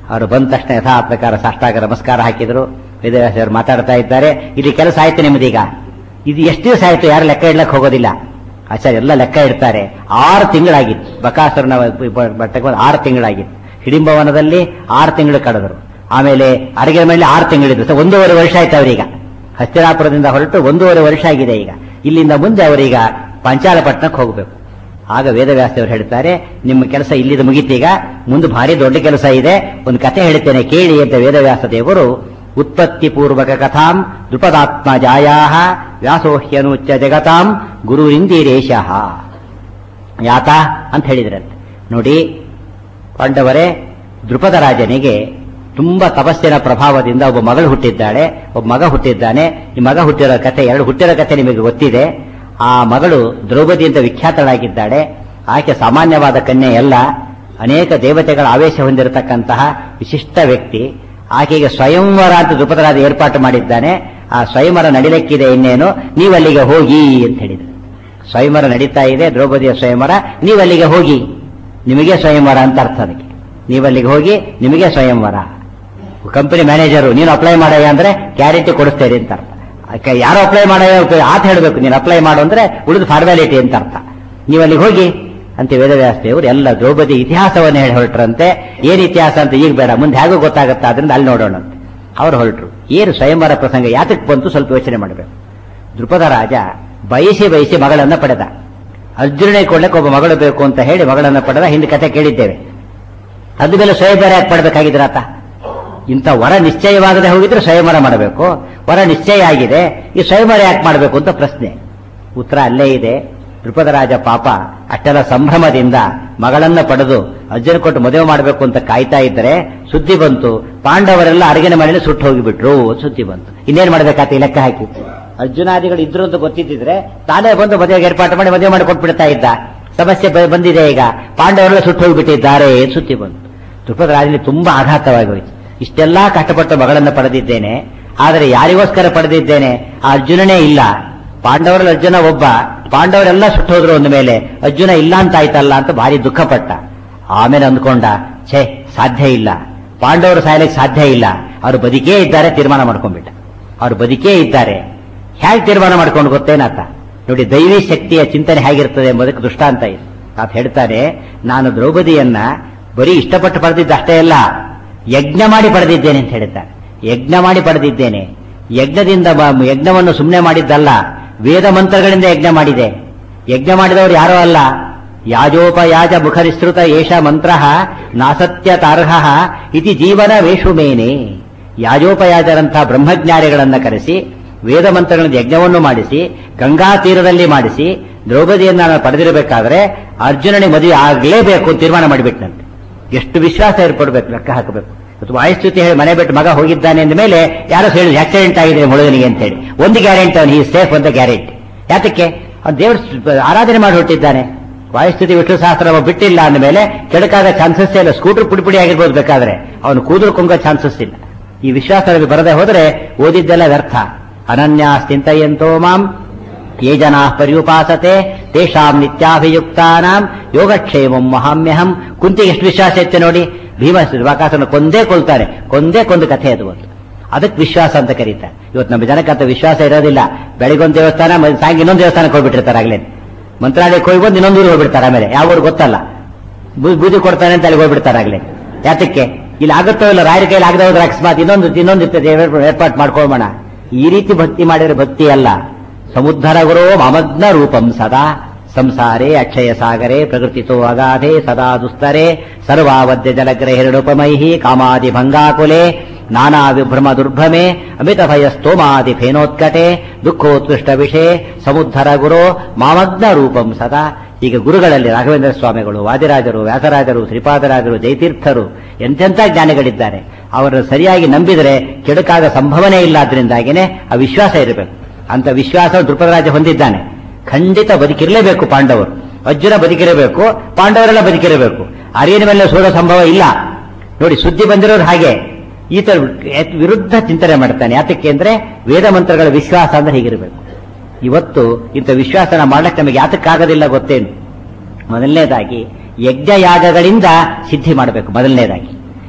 ಅವರು ಬಂದ ತಕ್ಷಣ ಯಥಾ ಪ್ರಕಾರ ಸಾಷ್ಟಾಗ ನಮಸ್ಕಾರ ಹಾಕಿದ್ರು ವೇದವ್ಯಾಸರು ಮಾತಾಡ್ತಾ ಇದ್ದಾರೆ ಇಲ್ಲಿ ಕೆಲಸ ಆಯ್ತು ನಿಮ್ಮದೀಗ ಇದು ಎಷ್ಟು ದಿವಸ ಆಯ್ತು ಯಾರು ಲೆಕ್ಕ ಇಡ್ಲಕ್ಕೆ ಹೋಗೋದಿಲ್ಲ ಆಚಾರ್ಯ ಎಲ್ಲ ಲೆಕ್ಕ ಇಡ್ತಾರೆ ಆರು ತಿಂಗಳಾಗಿತ್ತು ಬಕಾಸುರನ ಬಟ್ಟೆಗೆ ಆರು ತಿಂಗಳಾಗಿತ್ತು ಹಿಡಿಂಬವನದಲ್ಲಿ ಆರು ತಿಂಗಳು ಕಳೆದರು ಆಮೇಲೆ ಅಡಿಗೆ ಮೇಲೆ ಆರು ತಿಂಗಳಿದ್ರು ಸೊ ಒಂದೂವರೆ ವರ್ಷ ಆಯ್ತು ಅವರೀಗ ಹಸ್ತಿನಾಪುರದಿಂದ ಹೊರಟು ಒಂದೂವರೆ ವರ್ಷ ಆಗಿದೆ ಈಗ ಇಲ್ಲಿಂದ ಮುಂದೆ ಅವರೀಗ ಪಂಚಾಲಪಟ್ಟಣಕ್ಕೆ ಹೋಗಬೇಕು ಆಗ ವೇದವ್ಯಾಸದೇವರು ಹೇಳ್ತಾರೆ ನಿಮ್ಮ ಕೆಲಸ ಇಲ್ಲಿದ ಮುಗಿತೀಗ ಮುಂದೆ ಭಾರಿ ದೊಡ್ಡ ಕೆಲಸ ಇದೆ ಒಂದು ಕಥೆ ಹೇಳ್ತೇನೆ ಕೇಳಿ ಅಂತ ವೇದವ್ಯಾಸ ದೇವರು ಉತ್ಪತ್ತಿ ಪೂರ್ವಕ ಕಥಾಂ ದೃಪದಾತ್ಮ ಜಾಯಾ ವ್ಯಾಸೋಹ್ಯನುಚ್ಚ ಜಗತಾಂ ಗುರುರಿಂದಿರೇಶ ಯಾತ ಅಂತ ಹೇಳಿದ್ರಂತೆ ನೋಡಿ ಪಾಂಡವರೇ ದೃಪದ ರಾಜನಿಗೆ ತುಂಬಾ ತಪಸ್ಸಿನ ಪ್ರಭಾವದಿಂದ ಒಬ್ಬ ಮಗಳು ಹುಟ್ಟಿದ್ದಾಳೆ ಒಬ್ಬ ಮಗ ಹುಟ್ಟಿದ್ದಾನೆ ಈ ಮಗ ಹುಟ್ಟಿರೋ ಕಥೆ ಎರಡು ಹುಟ್ಟಿರೋ ಕಥೆ ನಿಮಗೆ ಗೊತ್ತಿದೆ ಆ ಮಗಳು ದ್ರೌಪದಿ ಅಂತ ವಿಖ್ಯಾತಳಾಗಿದ್ದಾಳೆ ಆಕೆ ಸಾಮಾನ್ಯವಾದ ಕನ್ಯೆ ಅಲ್ಲ ಅನೇಕ ದೇವತೆಗಳ ಆವೇಶ ಹೊಂದಿರತಕ್ಕಂತಹ ವಿಶಿಷ್ಟ ವ್ಯಕ್ತಿ ಆಕೆಗೆ ಸ್ವಯಂವರ ಅಂತ ದೃಪದರಾಜ ಏರ್ಪಾಟು ಮಾಡಿದ್ದಾನೆ ಆ ಸ್ವಯಂವರ ನಡಿಲಿಕ್ಕಿದೆ ಇನ್ನೇನು ನೀವಲ್ಲಿಗೆ ಹೋಗಿ ಅಂತ ಹೇಳಿದ್ರು ಸ್ವಯಂವರ ನಡೀತಾ ಇದೆ ದ್ರೌಪದಿಯ ಸ್ವಯಂವರ ನೀವಲ್ಲಿಗೆ ಹೋಗಿ ನಿಮಗೆ ಸ್ವಯಂವರ ಅಂತ ಅರ್ಥ ಅದಕ್ಕೆ ನೀವಲ್ಲಿಗೆ ಹೋಗಿ ನಿಮಗೆ ಸ್ವಯಂವರ ಕಂಪನಿ ಮ್ಯಾನೇಜರು ನೀನು ಅಪ್ಲೈ ಮಾಡಯ್ಯ ಅಂದ್ರೆ ಗ್ಯಾರಂಟಿ ಕೊಡಿಸ್ತೇನೆ ಅಂತ ಅರ್ಥ ಅದಕ್ಕೆ ಯಾರು ಅಪ್ಲೈ ಮಾಡಯ್ಯ ಆತ ಹೇಳಬೇಕು ನೀನು ಅಪ್ಲೈ ಮಾಡು ಅಂದ್ರೆ ಉಳಿದ ಫಾರ್ಮ್ಯಾಲಿಟಿ ಅಂತ ಅರ್ಥ ನೀವು ಅಲ್ಲಿಗೆ ಹೋಗಿ ಅಂತ ವೇದವ್ಯಾಸ ದೇವರು ಎಲ್ಲ ದ್ರೌಪದಿ ಇತಿಹಾಸವನ್ನು ಹೇಳಿ ಹೊರಟ್ರಂತೆ ಏನ್ ಇತಿಹಾಸ ಅಂತ ಈಗ ಬೇಡ ಮುಂದೆ ಹೇಗೋ ಗೊತ್ತಾಗುತ್ತೆ ಅದರಿಂದ ಅಲ್ಲಿ ನೋಡೋಣ ಅಂತ ಅವ್ರು ಹೊರಟ್ರು ಏನು ಸ್ವಯಂವರ ಪ್ರಸಂಗ ಯಾತಕ್ಕೆ ಬಂತು ಸ್ವಲ್ಪ ಯೋಚನೆ ಮಾಡಬೇಕು ದೃಪದ ರಾಜ ಬಯಸಿ ಬಯಸಿ ಮಗಳನ್ನ ಪಡೆದ ಅರ್ಜುನನೇ ಕೊಡ್ಲಿಕ್ಕೆ ಒಬ್ಬ ಮಗಳು ಬೇಕು ಅಂತ ಹೇಳಿ ಮಗಳನ್ನ ಪಡೆದ ಹಿಂದೆ ಕತೆ ಕೇಳಿದ್ದೇವೆ ಅದ ಮೇಲೆ ಸ್ವಯಂವರ ಯಾಕೆ ಪಡ್ಬೇಕಾಗಿದ್ರಾತ ಇಂಥ ವರ ನಿಶ್ಚಯವಾಗದೆ ಹೋಗಿದ್ರೆ ಸ್ವಯಂವರ ಮಾಡಬೇಕು ವರ ನಿಶ್ಚಯ ಆಗಿದೆ ಈ ಸ್ವಯಂವರ ಯಾಕೆ ಮಾಡಬೇಕು ಅಂತ ಪ್ರಶ್ನೆ ಉತ್ತರ ಅಲ್ಲೇ ಇದೆ ರಾಜ ಪಾಪ ಅಷ್ಟೆಲ್ಲ ಸಂಭ್ರಮದಿಂದ ಮಗಳನ್ನ ಪಡೆದು ಅರ್ಜುನ ಕೊಟ್ಟು ಮದುವೆ ಮಾಡಬೇಕು ಅಂತ ಕಾಯ್ತಾ ಇದ್ದರೆ ಸುದ್ದಿ ಬಂತು ಪಾಂಡವರೆಲ್ಲ ಅರಗಿನ ಮನೆಯಲ್ಲಿ ಸುಟ್ಟು ಹೋಗಿಬಿಟ್ರು ಸುದ್ದಿ ಬಂತು ಇನ್ನೇನ್ ಮಾಡ್ಬೇಕಾತ ಈ ಲೆಕ್ಕ ಹಾಕಿ ಅರ್ಜುನಾದಿಗಳು ಇದ್ರು ಅಂತ ಗೊತ್ತಿದ್ದಿದ್ರೆ ತಾನೇ ಬಂದು ಮದುವೆಗೆ ಏರ್ಪಾಟು ಮಾಡಿ ಮದುವೆ ಮಾಡಿ ಕೊಟ್ಬಿಡ್ತಾ ಇದ್ದ ಸಮಸ್ಯೆ ಬ- ಬಂದಿದೆ ಈಗ ಪಾಂಡವರೆಲ್ಲ ಸುಟ್ಟು ಹೋಗಿಬಿಟ್ಟಿದ್ದಾರೆ ಸುದ್ದಿ ಬಂತು ದ್ರುಪದ ರಾಜನಲ್ಲಿ ತುಂಬಾ ಆಘಾತವಾಗಿ ಹೋಯಿತು ಇಷ್ಟೆಲ್ಲಾ ಕಷ್ಟಪಟ್ಟು ಮಗಳನ್ನ ಪಡೆದಿದ್ದೇನೆ ಆದರೆ ಯಾರಿಗೋಸ್ಕರ ಪಡೆದಿದ್ದೇನೆ ಆ ಅರ್ಜುನನೇ ಇಲ್ಲ ಪಾಂಡವರಲ್ಲಿ ಅರ್ಜುನ ಒಬ್ಬ ಪಾಂಡವರೆಲ್ಲ ಸುಟ್ಟೋದ್ರು ಅಂದ ಮೇಲೆ ಅರ್ಜುನ ಇಲ್ಲ ಅಂತ ಆಯ್ತಲ್ಲ ಅಂತ ಭಾರಿ ದುಃಖಪಟ್ಟ ಆಮೇಲೆ ಅಂದ್ಕೊಂಡ ಛೇ ಸಾಧ್ಯ ಇಲ್ಲ ಪಾಂಡವರು ಸಾಯಲಿಕ್ಕೆ ಸಾಧ್ಯ ಇಲ್ಲ ಅವರು ಬದುಕೇ ಇದ್ದಾರೆ ತೀರ್ಮಾನ ಮಾಡ್ಕೊಂಡ್ಬಿಟ್ಟ ಅವರು ಬದುಕೇ ಇದ್ದಾರೆ ಹೇಗೆ ತೀರ್ಮಾನ ಮಾಡ್ಕೊಂಡು ಗೊತ್ತೇನಾತ ನೋಡಿ ದೈವಿ ಶಕ್ತಿಯ ಚಿಂತನೆ ಹೇಗಿರ್ತದೆ ಎಂಬುದಕ್ಕೆ ದೃಷ್ಟಾಂತ ಇದೆ ಆತ ಹೇಳ್ತಾನೆ ನಾನು ದ್ರೌಪದಿಯನ್ನ ಬರೀ ಇಷ್ಟಪಟ್ಟು ಪಡೆದಿದ್ದ ಅಷ್ಟೇ ಅಲ್ಲ ಯಜ್ಞ ಮಾಡಿ ಪಡೆದಿದ್ದೇನೆ ಅಂತ ಹೇಳಿದ್ದಾರೆ ಯಜ್ಞ ಮಾಡಿ ಪಡೆದಿದ್ದೇನೆ ಯಜ್ಞದಿಂದ ಬ- ಯಜ್ಞವನ್ನು ಸುಮ್ಮನೆ ಮಾಡಿದ್ದಲ್ಲ ವೇದ ಮಂತ್ರಗಳಿಂದ ಯಜ್ಞ ಮಾಡಿದೆ ಯಜ್ಞ ಮಾಡಿದವರು ಯಾರೋ ಅಲ್ಲ ಯಾಜೋಪಯಾಜ ಮುಖರಿಸೃತ ಏಷ ಮಂತ್ರ ನಾಸತ್ಯ ತಾರ್ಹ ಇತಿ ಜೀವನ ವೇಷುಮೇನೆ ಯಾಜೋಪಯಾಜರಂತಹ ಬ್ರಹ್ಮಜ್ಞಾನಿಗಳನ್ನ ಕರೆಸಿ ವೇದ ಮಂತ್ರಗಳಿಂದ ಯಜ್ಞವನ್ನು ಮಾಡಿಸಿ ಗಂಗಾ ತೀರದಲ್ಲಿ ಮಾಡಿಸಿ ದ್ರೌಪದಿಯನ್ನ ನಾನು ಪಡೆದಿರಬೇಕಾದ್ರೆ ಅರ್ಜುನನಿಗೆ ಮದುವೆ ಆಗಲೇಬೇಕು ಅಂತ ತೀರ್ಮಾನ ಮಾಡಿಬಿಟ್ಟಂತೆ ಎಷ್ಟು ವಿಶ್ವಾಸ ಏರ್ಪಡ್ಬೇಕು ಲೆಕ್ಕ ಹಾಕಬೇಕು ಇವತ್ತು ವಾಯುಸ್ತುತಿ ಹೇಳಿ ಮನೆ ಬಿಟ್ಟು ಮಗ ಹೋಗಿದ್ದಾನೆ ಅಂದ ಮೇಲೆ ಯಾರೋ ಹೇಳಿ ಆಕ್ಸಿಡೆಂಟ್ ಆಗಿದೆ ಮುಳುಗನಿಗೆ ಅಂತ ಹೇಳಿ ಒಂದು ಗ್ಯಾರಂಟಿ ಅವನು ಈ ಸೇಫ್ ಅಂತ ಗ್ಯಾರಂಟಿ ಯಾತಕ್ಕೆ ಅವ್ನು ದೇವ್ರ ಆರಾಧನೆ ಮಾಡಿ ಹೊಟ್ಟಿದ್ದಾನೆ ವಾಯುಸ್ಥಿತಿ ವಿಷ್ಣು ಸಹಸ್ರ ಅವ ಬಿಟ್ಟಿಲ್ಲ ಅಂದ ಮೇಲೆ ಕೆಡಕಾಗ ಚಾನ್ಸಸ್ ಇಲ್ಲ ಸ್ಕೂಟರ್ ಪುಡಿ ಪುಡಿ ಆಗಿರ್ಬೋದು ಬೇಕಾದ್ರೆ ಅವನು ಕೂದಲು ಕುಂಗ ಚಾನ್ಸಸ್ ಇಲ್ಲ ಈ ವಿಶ್ವಾಸ ನಮಗೆ ಬರದೆ ಹೋದ್ರೆ ಓದಿದ್ದೆಲ್ಲ ವ್ಯರ್ಥ ಅನನ್ಯಾಸ್ತಿಂತಯಂತೋ ಮಾಂ ಯೇ ಜನಾ ಪರ್ಯುಪಾಸತೆ ತೇಷಾಂ ನಿತ್ಯಾಭಿಯುಕ್ತಾನಾಂ ಯೋಗಕ್ಷೇಮಂ ಮಹಾಮ್ಯಹಂ ಕುಂತಿಗೆ ಎಷ್ಟು ವಿಶ್ವಾಸ ಇತ್ತೆ ನೋಡಿ ಭೀಮ ವಾಕಾಸನ ಕೊಂದೇ ಕೊಲ್ತಾನೆ ಕೊಂದೇ ಕೊಂದು ಕಥೆ ಅದು ಒಂದು ಅದಕ್ಕೆ ವಿಶ್ವಾಸ ಅಂತ ಕರೀತಾರೆ ಇವತ್ತು ನಮ್ಮ ಜನಕ್ಕೆ ಅಂತ ವಿಶ್ವಾಸ ಇರೋದಿಲ್ಲ ಬೆಳಿಗೊಂದು ದೇವಸ್ಥಾನ ಮ- ಸಾಯಂಕಾಲ ಇನ್ನೊಂದು ದೇವಸ್ಥಾನಕ್ಕೆ ಹೋಗ್ಬಿಟ್ಟಿರ್ತಾರೆ ಆಗ್ಲೇ ಮಂತ್ರಾಲಯಕ್ಕೆ ಹೋಗಿ ಬಂದು ಇನ್ನೊಂದು ಊರಿಗೆ ಹೋಗ್ಬಿಡ್ತಾರೆ ಆಮೇಲೆ ಯಾವ ಊರು ಗೊತ್ತಲ್ಲ ಬೂ- ಬೂದಿ ಕೊಡ್ತಾನೆ ಅಂತ ಅಲ್ಲಿ ಹೋಗ್ಬಿಡ್ತಾರೆ ಆಗ್ಲೇ ಯಾತಕ್ಕೆ ಇಲ್ಲಿ ಆಗುತ್ತೋ ಇಲ್ಲ ರಾಯರ ಕೈಲಿ ಆಗದೆ ಹೋದ್ರೆ ಅಕಸ್ಮಾತ್ ಇನ್ನೊಂದು ಇನ್ನೊಂದು ಇರ್ತದೆ ಏರ್ಪಾಟ್ ಮಾಡ್ಕೊಳ್ಳೋಣ ಈ ರೀತಿ ಭಕ್ತಿ ಮಾಡಿದ್ರೆ ಭಕ್ತಿ ಅಲ್ಲ ಸಮುದ್ಧರ ಗುರೋ ಮಮಗ್ನ ರೂಪಂ ಸದಾ ಸಂಸಾರೇ ಅಕ್ಷಯ ಸಾಗರೆ ಪ್ರಕೃತಿತೋ ಅಗಾಧೆ ಸದಾ ದುಸ್ತರೆ ಸರ್ವಾವದ್ಯ ಜಲಗ್ರ ಹಿರಡುಪಮೈಹಿ ಕಾಮಾದಿ ಭಂಗಾಕುಲೆ ನಾನಾ ವಿಭ್ರಮ ದುರ್ಭ್ರಮೆ ಅಮಿತ ಭಯ ಸ್ತೋಮಾದಿ ಫೇನೋತ್ಕಟೆ ದುಃಖೋತ್ಕೃಷ್ಟ ವಿಷಯ ಸಮುದ್ಧರ ಗುರೋ ಮಾಮಗ್ನ ರೂಪಂ ಸದಾ ಈಗ ಗುರುಗಳಲ್ಲಿ ರಾಘವೇಂದ್ರ ಸ್ವಾಮಿಗಳು ವಾದಿರಾಜರು ವ್ಯಾಸರಾಜರು ಶ್ರೀಪಾದರಾಜರು ಜಯತೀರ್ಥರು ಎಂತೆಂಥ ಜ್ಞಾನಿಗಳಿದ್ದಾರೆ ಅವರನ್ನು ಸರಿಯಾಗಿ ನಂಬಿದರೆ ಕೆಡುಕಾಗ ಸಂಭವನೇ ಇಲ್ಲ ಆದ್ರಿಂದಾಗಿನೇ ಆ ವಿಶ್ವಾಸ ಇರಬೇಕು ಅಂತ ವಿಶ್ವಾಸ ದೃಪದರಾಜ ಹೊಂದಿದ್ದಾನೆ ಖಂಡಿತ ಬದುಕಿರಲೇಬೇಕು ಪಾಂಡವರು ಅರ್ಜುನ ಬದುಕಿರಬೇಕು ಪಾಂಡವರೆಲ್ಲ ಬದುಕಿರಬೇಕು ಅರಿಯನ ಮೇಲೆ ಸೋಡೋ ಸಂಭವ ಇಲ್ಲ ನೋಡಿ ಸುದ್ದಿ ಬಂದಿರೋರು ಹಾಗೆ ಈ ತರ ವಿರುದ್ಧ ಚಿಂತನೆ ಮಾಡ್ತಾನೆ ಯಾತಕ್ಕೆ ಅಂದ್ರೆ ವೇದ ಮಂತ್ರಗಳ ವಿಶ್ವಾಸ ಅಂದ್ರೆ ಹೀಗಿರಬೇಕು ಇವತ್ತು ಇಂಥ ವಿಶ್ವಾಸನ ಮಾಡಕ್ಕೆ ನಮಗೆ ಯಾತಕ್ಕಾಗೋದಿಲ್ಲ ಗೊತ್ತೇನು ಮೊದಲನೇದಾಗಿ ಯಜ್ಞ ಯಾಗಗಳಿಂದ ಸಿದ್ಧಿ ಮಾಡಬೇಕು ಮೊದಲನೇದಾಗಿ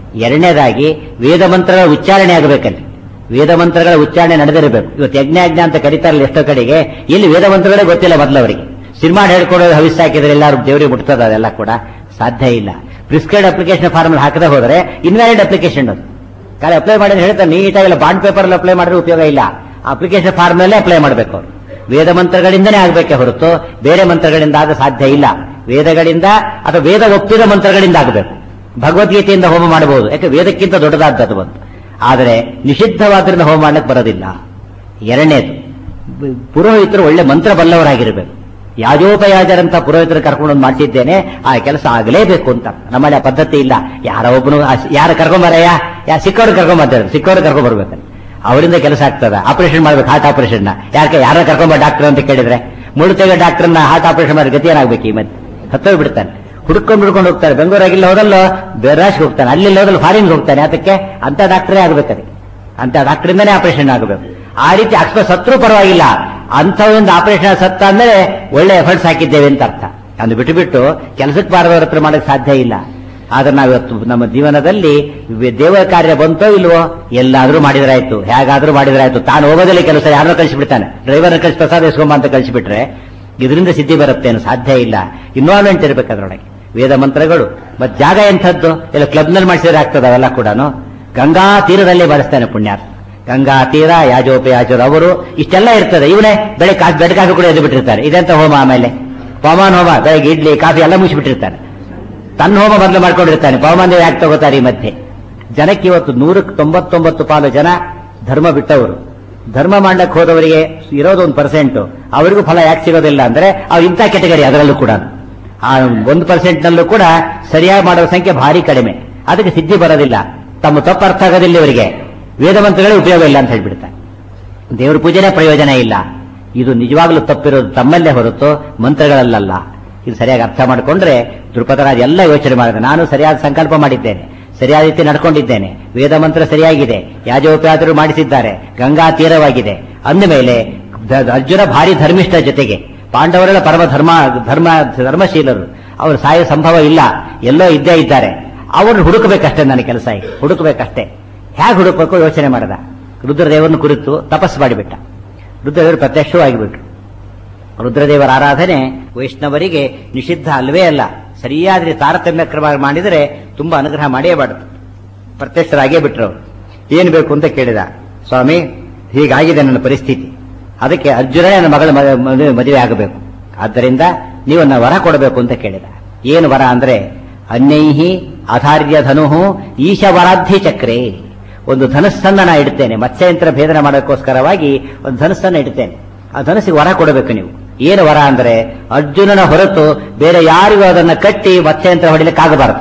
ಎರಡನೇದಾಗಿ ವೇದ ಮಂತ್ರಗಳ ಉಚ್ಚಾರಣೆ ಆಗಬೇಕಲ್ಲಿ ವೇದ ಮಂತ್ರಗಳ ಉಚ್ಚಾರಣೆ ನಡೆದಿರಬೇಕು ಇವತ್ತು ಯಜ್ಞಾಜ್ಞ ಅಂತ ಕರೀತಾರಲ್ಲ ಎಷ್ಟೋ ಕಡೆಗೆ ಇಲ್ಲಿ ವೇದ ಮಂತ್ರಗಳೇ ಗೊತ್ತಿಲ್ಲ ಮೊದಲವರಿಗೆ ಸಿನಿಮಾ ಹೇಳ್ಕೊಡೋದು ಹವಿಸ್ ಹಾಕಿದ್ರೆ ಎಲ್ಲರೂ ದೇವರಿಗೆ ಮುಟ್ತದ ಅದೆಲ್ಲ ಕೂಡ ಸಾಧ್ಯ ಇಲ್ಲ ಪ್ರಿಸ್ಕ್ರೈಡ್ ಅಪ್ಲಿಕೇಶನ್ ಫಾರ್ಮ್ ಹಾಕದೆ ಹೋದ್ರೆ ಇನ್ವ್ಯಾಲಿಡ್ ಅಪ್ಲಿಕೇಶನ್ ಅದು ಕಾಲ ಅಪ್ಲೈ ಮಾಡಿದ್ರೆ ಹೇಳ್ತಾರೆ ನೀಟಾಗಿ ಬಾಂಡ್ ಪೇಪರ್ ಅಪ್ಲೈ ಮಾಡಿದ್ರೆ ಉಪಯೋಗ ಇಲ್ಲ ಅಪ್ಲಿಕೇಶನ್ ಫಾರ್ಮ್ ನಲ್ಲೇ ಅಪ್ಲೈ ಮಾಡಬೇಕು ಅವರು ವೇದ ಮಂತ್ರಗಳಿಂದನೇ ಆಗಬೇಕೆ ಹೊರತು ಬೇರೆ ಮಂತ್ರಗಳಿಂದ ಆಗ ಸಾಧ್ಯ ಇಲ್ಲ ವೇದಗಳಿಂದ ಅಥವಾ ವೇದ ಒಪ್ಪಿದ ಮಂತ್ರಗಳಿಂದ ಆಗಬೇಕು ಭಗವದ್ಗೀತೆಯಿಂದ ಹೋಮ ಮಾಡಬಹುದು ಯಾಕೆ ವೇದಕ್ಕಿಂತ ದೊಡ್ಡದಾದದ್ದು ಒಂದು ಆದರೆ ನಿಷಿದ್ಧವಾದ್ರಿಂದ ಹೋಮ ಮಾಡಕ್ಕೆ ಬರೋದಿಲ್ಲ ಎರಡನೇದು ಬ- ಪುರೋಹಿತರು ಒಳ್ಳೆ ಮಂತ್ರ ಬಲ್ಲವರಾಗಿರಬೇಕು ಯಾಜೋಪಯಾಜರಂತ ಪುರೋಹಿತರು ಕರ್ಕೊಂಡು ಬಂದು ಮಾಡ್ತಿದ್ದೇನೆ ಆ ಕೆಲಸ ಆಗಲೇಬೇಕು ಅಂತ ನಮ್ಮಲ್ಲಿ ಆ ಪದ್ಧತಿ ಇಲ್ಲ ಯಾರ ಒಬ್ಬನು ಯಾರು ಕರ್ಕೊಂಬರಯ್ಯ ಯಾ ಸಿಕ್ಕವ್ರು ಕರ್ಕೊಂಬರ್ತಾರೆ ಸಿಕ್ಕವ್ರು ಕರ್ಕೊಂಡ್ಬರ್ಬೇಕು ಅವರಿಂದ ಕೆಲಸ ಆಗ್ತದ ಆಪರೇಷನ್ ಮಾಡ್ಬೇಕು ಹಾರ್ಟ್ ಆಪರೇಷನ್ ಯಾಕೆ ಯಾರ ಕರ್ಕೊಂಬ ಡಾಕ್ಟರ್ ಅಂತ ಕೇಳಿದ್ರೆ ಮುಳುತೆಗೆ ಡಾಕ್ಟರ್ನ ಹಾರ್ಟ್ ಆಪರೇಷನ್ ಮಾಡಿ ಗತಿ ಏನಾಗ್ಬೇಕು ಈ ಮತ್ತೆ ಹತ್ತೋಗಿ ಬಿಡ್ತಾನೆ ಹುಡ್ಕೊಂಡು ಹುಡ್ಕೊಂಡು ಹೋಗ್ತಾರೆ ಬೆಂಗಳೂರಾಗಿಲ್ಲ ಹೋದಲ್ಲೋ ಬೇರಾಶ್ಗೆ ಹೋಗ್ತಾನೆ ಅಲ್ಲಿ ಹೋದಲ್ಲ ಫಾರಿನ್ಗೆ ಹೋಗ್ತಾನೆ ಅದಕ್ಕೆ ಅಂತ ಡಾಕ್ಟರೇ ಆಗ್ಬೇಕು ಅದಕ್ಕೆ ಅಂತ ಡಾಕ್ಟರಿಂದನೇ ಆಪರೇಷನ್ ಆಗಬೇಕು ಆ ರೀತಿ ಅಕಸ್ಮಾತ್ ಸತ್ರು ಪರವಾಗಿಲ್ಲ ಅಂತ ಒಂದು ಆಪರೇಷನ್ ಸತ್ತ ಅಂದ್ರೆ ಒಳ್ಳೆ ಎಫರ್ಟ್ಸ್ ಹಾಕಿದ್ದೇವೆ ಅಂತ ಅರ್ಥ ಅದು ಬಿಟ್ಟು ಬಿಟ್ಟು ಕೆಲಸಕ್ಕೆ ಬಾರದವ್ರ ಹತ್ರ ಮಾಡಕ್ಕೆ ಸಾಧ್ಯ ಇಲ್ಲ ಆದ್ರೆ ನಾವಿವತ್ತು ನಮ್ಮ ಜೀವನದಲ್ಲಿ ವಿ- ದೇವ ಕಾರ್ಯ ಬಂತೋ ಇಲ್ವೋ ಎಲ್ಲಾದ್ರೂ ಮಾಡಿದ್ರಾಯ್ತು ಹೇಗಾದ್ರೂ ಮಾಡಿದ್ರಾಯ್ತು ತಾನು ಹೋಗೋದಲ್ಲಿ ಕೆಲಸ ಯಾರನ್ನೋ ಕಳಿಸಿಬಿಡ್ತಾನೆ ಡ್ರೈವರ್ನ ಕಳಿಸಿ ಪ್ರಸಾದ ಇಸ್ಕೊಂಬ ಅಂತ ಕಳಿಸಿಬಿಟ್ರೆ ಇದರಿಂದ ಸಿದ್ಧಿ ಬರುತ್ತೇನು ಸಾಧ್ಯ ಇಲ್ಲ ಇನ್ವಾಲ್ವ್ಮೆಂಟ್ ಇರ್ಬೇಕು ಅದರೊಳಗೆ ವೇದ ಮಂತ್ರಗಳು ಮತ್ ಜಾಗ ಎಂಥದ್ದು ಎಲ್ಲ ಕ್ಲಬ್ನಲ್ಲಿ ಮಾಡಿಸಿದ್ರೆ ಆಗ್ತದೆ ಅವೆಲ್ಲ ಕೂಡ ಗಂಗಾ ತೀರದಲ್ಲೇ ಬಳಸ್ತಾನೆ ಪುಣ್ಯಾರ್ಥ ಗಂಗಾ ತೀರ ಯಾಜೋಪಯಾಜರು ಅವರು ಇಷ್ಟೆಲ್ಲ ಇರ್ತದೆ ಇವನೇ ಬೆಳಗ್ಗೆ ಕಾಫಿ ಬೆಡ್ ಕಾಫಿ ಕೂಡ ಎದ್ದು ಬಿಟ್ಟಿರ್ತಾರೆ ಇದೆಂತ ಹೋಮ ಆಮೇಲೆ ಪವಮಾನ ಹೋಮ ಬೆಳಗ್ಗೆ ಇಡ್ಲಿ ಕಾಫಿ ಎಲ್ಲ ಮುಗಿಸ್ಬಿಟ್ಟಿರ್ತಾನೆ ತನ್ನ ಹೋಮ ಮೊದಲು ಮಾಡ್ಕೊಂಡಿರ್ತಾನೆ ಪವಮಾನ ದೇವ ಯಾಕೆ ತಗೋತಾರೆ ಈ ಮಧ್ಯೆ ಜನಕ್ಕೆ ಇವತ್ತು ನೂರಕ್ಕೆ ತೊಂಬತ್ತೊಂಬತ್ತು ಪಾಲು ಜನ ಧರ್ಮ ಬಿಟ್ಟವರು ಧರ್ಮ ಮಾಡಕ್ ಹೋದವರಿಗೆ ಇರೋದು ಒಂದು ಪರ್ಸೆಂಟ್ ಅವರಿಗೂ ಫಲ ಯಾಕೆ ಸಿಗೋದಿಲ್ಲ ಅಂದ್ರೆ ಅವ್ರು ಇಂಥ ಕೆಟಗರಿ ಅದರಲ್ಲೂ ಕೂಡ ಆ ಒಂದು ಪರ್ಸೆಂಟ್ ನಲ್ಲೂ ಕೂಡ ಸರಿಯಾಗಿ ಮಾಡುವ ಸಂಖ್ಯೆ ಭಾರಿ ಕಡಿಮೆ ಅದಕ್ಕೆ ಸಿದ್ಧಿ ಬರೋದಿಲ್ಲ ತಮ್ಮ ತಪ್ಪು ಅರ್ಥ ಆಗೋದಿಲ್ಲ ಇವರಿಗೆ ವೇದ ಮಂತ್ರಗಳೇ ಉಪಯೋಗ ಇಲ್ಲ ಅಂತ ಹೇಳ್ಬಿಡ್ತಾರೆ ದೇವ್ರ ಪೂಜೆನೇ ಪ್ರಯೋಜನ ಇಲ್ಲ ಇದು ನಿಜವಾಗ್ಲೂ ತಪ್ಪಿರೋದು ತಮ್ಮಲ್ಲೇ ಹೊರತು ಮಂತ್ರಗಳಲ್ಲ ಇದು ಸರಿಯಾಗಿ ಅರ್ಥ ಮಾಡಿಕೊಂಡ್ರೆ ದೃಪದರಾಜ ಎಲ್ಲ ಯೋಚನೆ ಮಾಡಿದೆ ನಾನು ಸರಿಯಾದ ಸಂಕಲ್ಪ ಮಾಡಿದ್ದೇನೆ ಸರಿಯಾದ ರೀತಿ ನಡ್ಕೊಂಡಿದ್ದೇನೆ ವೇದ ಮಂತ್ರ ಸರಿಯಾಗಿದೆ ಯಾಜೋಪಯಾದರು ಮಾಡಿಸಿದ್ದಾರೆ ಗಂಗಾ ತೀರವಾಗಿದೆ ಅಂದಮೇಲೆ ದ- ಅರ್ಜುನ ಭಾರಿ ಧರ್ಮಿಷ್ಠ ಜೊತೆಗೆ ಪಾಂಡವರೆಲ್ಲ ಪರಮ ಧರ್ಮ ಧರ್ಮ ಧರ್ಮಶೀಲರು ಅವರು ಸಾಯೋ ಸಂಭವ ಇಲ್ಲ ಎಲ್ಲೋ ಇದ್ದೇ ಇದ್ದಾರೆ ಅವ್ರನ್ನ ಹುಡುಕಬೇಕಷ್ಟೇ ನನ್ನ ಕೆಲಸ ಈಗ ಹುಡುಕಬೇಕಷ್ಟೇ ಹೇಗೆ ಹುಡುಕಬೇಕು ಯೋಚನೆ ಮಾಡಿದ ರುದ್ರದೇವರನ್ನು ಕುರಿತು ತಪಸ್ಸು ಮಾಡಿಬಿಟ್ಟ ರುದ್ರದೇವರು ಪ್ರತ್ಯಕ್ಷವಾಗಿಬಿಟ್ರು ರುದ್ರದೇವರ ಆರಾಧನೆ ವೈಷ್ಣವರಿಗೆ ನಿಷಿದ್ಧ ಅಲ್ವೇ ಅಲ್ಲ ಸರಿಯಾದ ರೀತಿ ತಾರತಮ್ಯ ಕ್ರಮ ಮಾಡಿದರೆ ತುಂಬಾ ಅನುಗ್ರಹ ಮಾಡೇಬಾರದು ಪ್ರತ್ಯಕ್ಷರಾಗೇ ಬಿಟ್ರು ಅವರು ಏನ್ ಬೇಕು ಅಂತ ಕೇಳಿದ ಸ್ವಾಮಿ ಹೀಗಾಗಿದೆ ನನ್ನ ಪರಿಸ್ಥಿತಿ ಅದಕ್ಕೆ ಅರ್ಜುನನೇ ನನ್ನ ಮಗಳ ಮ- ಮದುವೆ ಮದುವೆ ಆಗಬೇಕು ಆದ್ದರಿಂದ ನೀವು ನನ್ನ ವರ ಕೊಡಬೇಕು ಅಂತ ಕೇಳಿದ ಏನು ವರ ಅಂದ್ರೆ ಅನ್ಯೈಹಿ ಅಧಾರ್ಯ ಧನುಹು ಈಶವರಾಧ್ಯ ಚಕ್ರೇ ಒಂದು ಧನಸ್ಸನ್ನ ನಾ ಇಡ್ತೇನೆ ಮತ್ಸ್ಯಯಂತ್ರ ಭೇದನ ಮಾಡೋಕ್ಕೋಸ್ಕರವಾಗಿ ಒಂದು ಧನಸ್ಸನ್ನ ಇಡ್ತೇನೆ ಆ ಧನಸ್ಸಿಗೆ ವರ ಕೊಡಬೇಕು ನೀವು ಏನು ವರ ಅಂದ್ರೆ ಅರ್ಜುನನ ಹೊರತು ಬೇರೆ ಯಾರಿಗೂ ಅದನ್ನ ಕಟ್ಟಿ ಮತ್ಸ್ಯಯಂತ್ರ ಹೊಡಿಲಿಕ್ಕಾಗಬಾರದು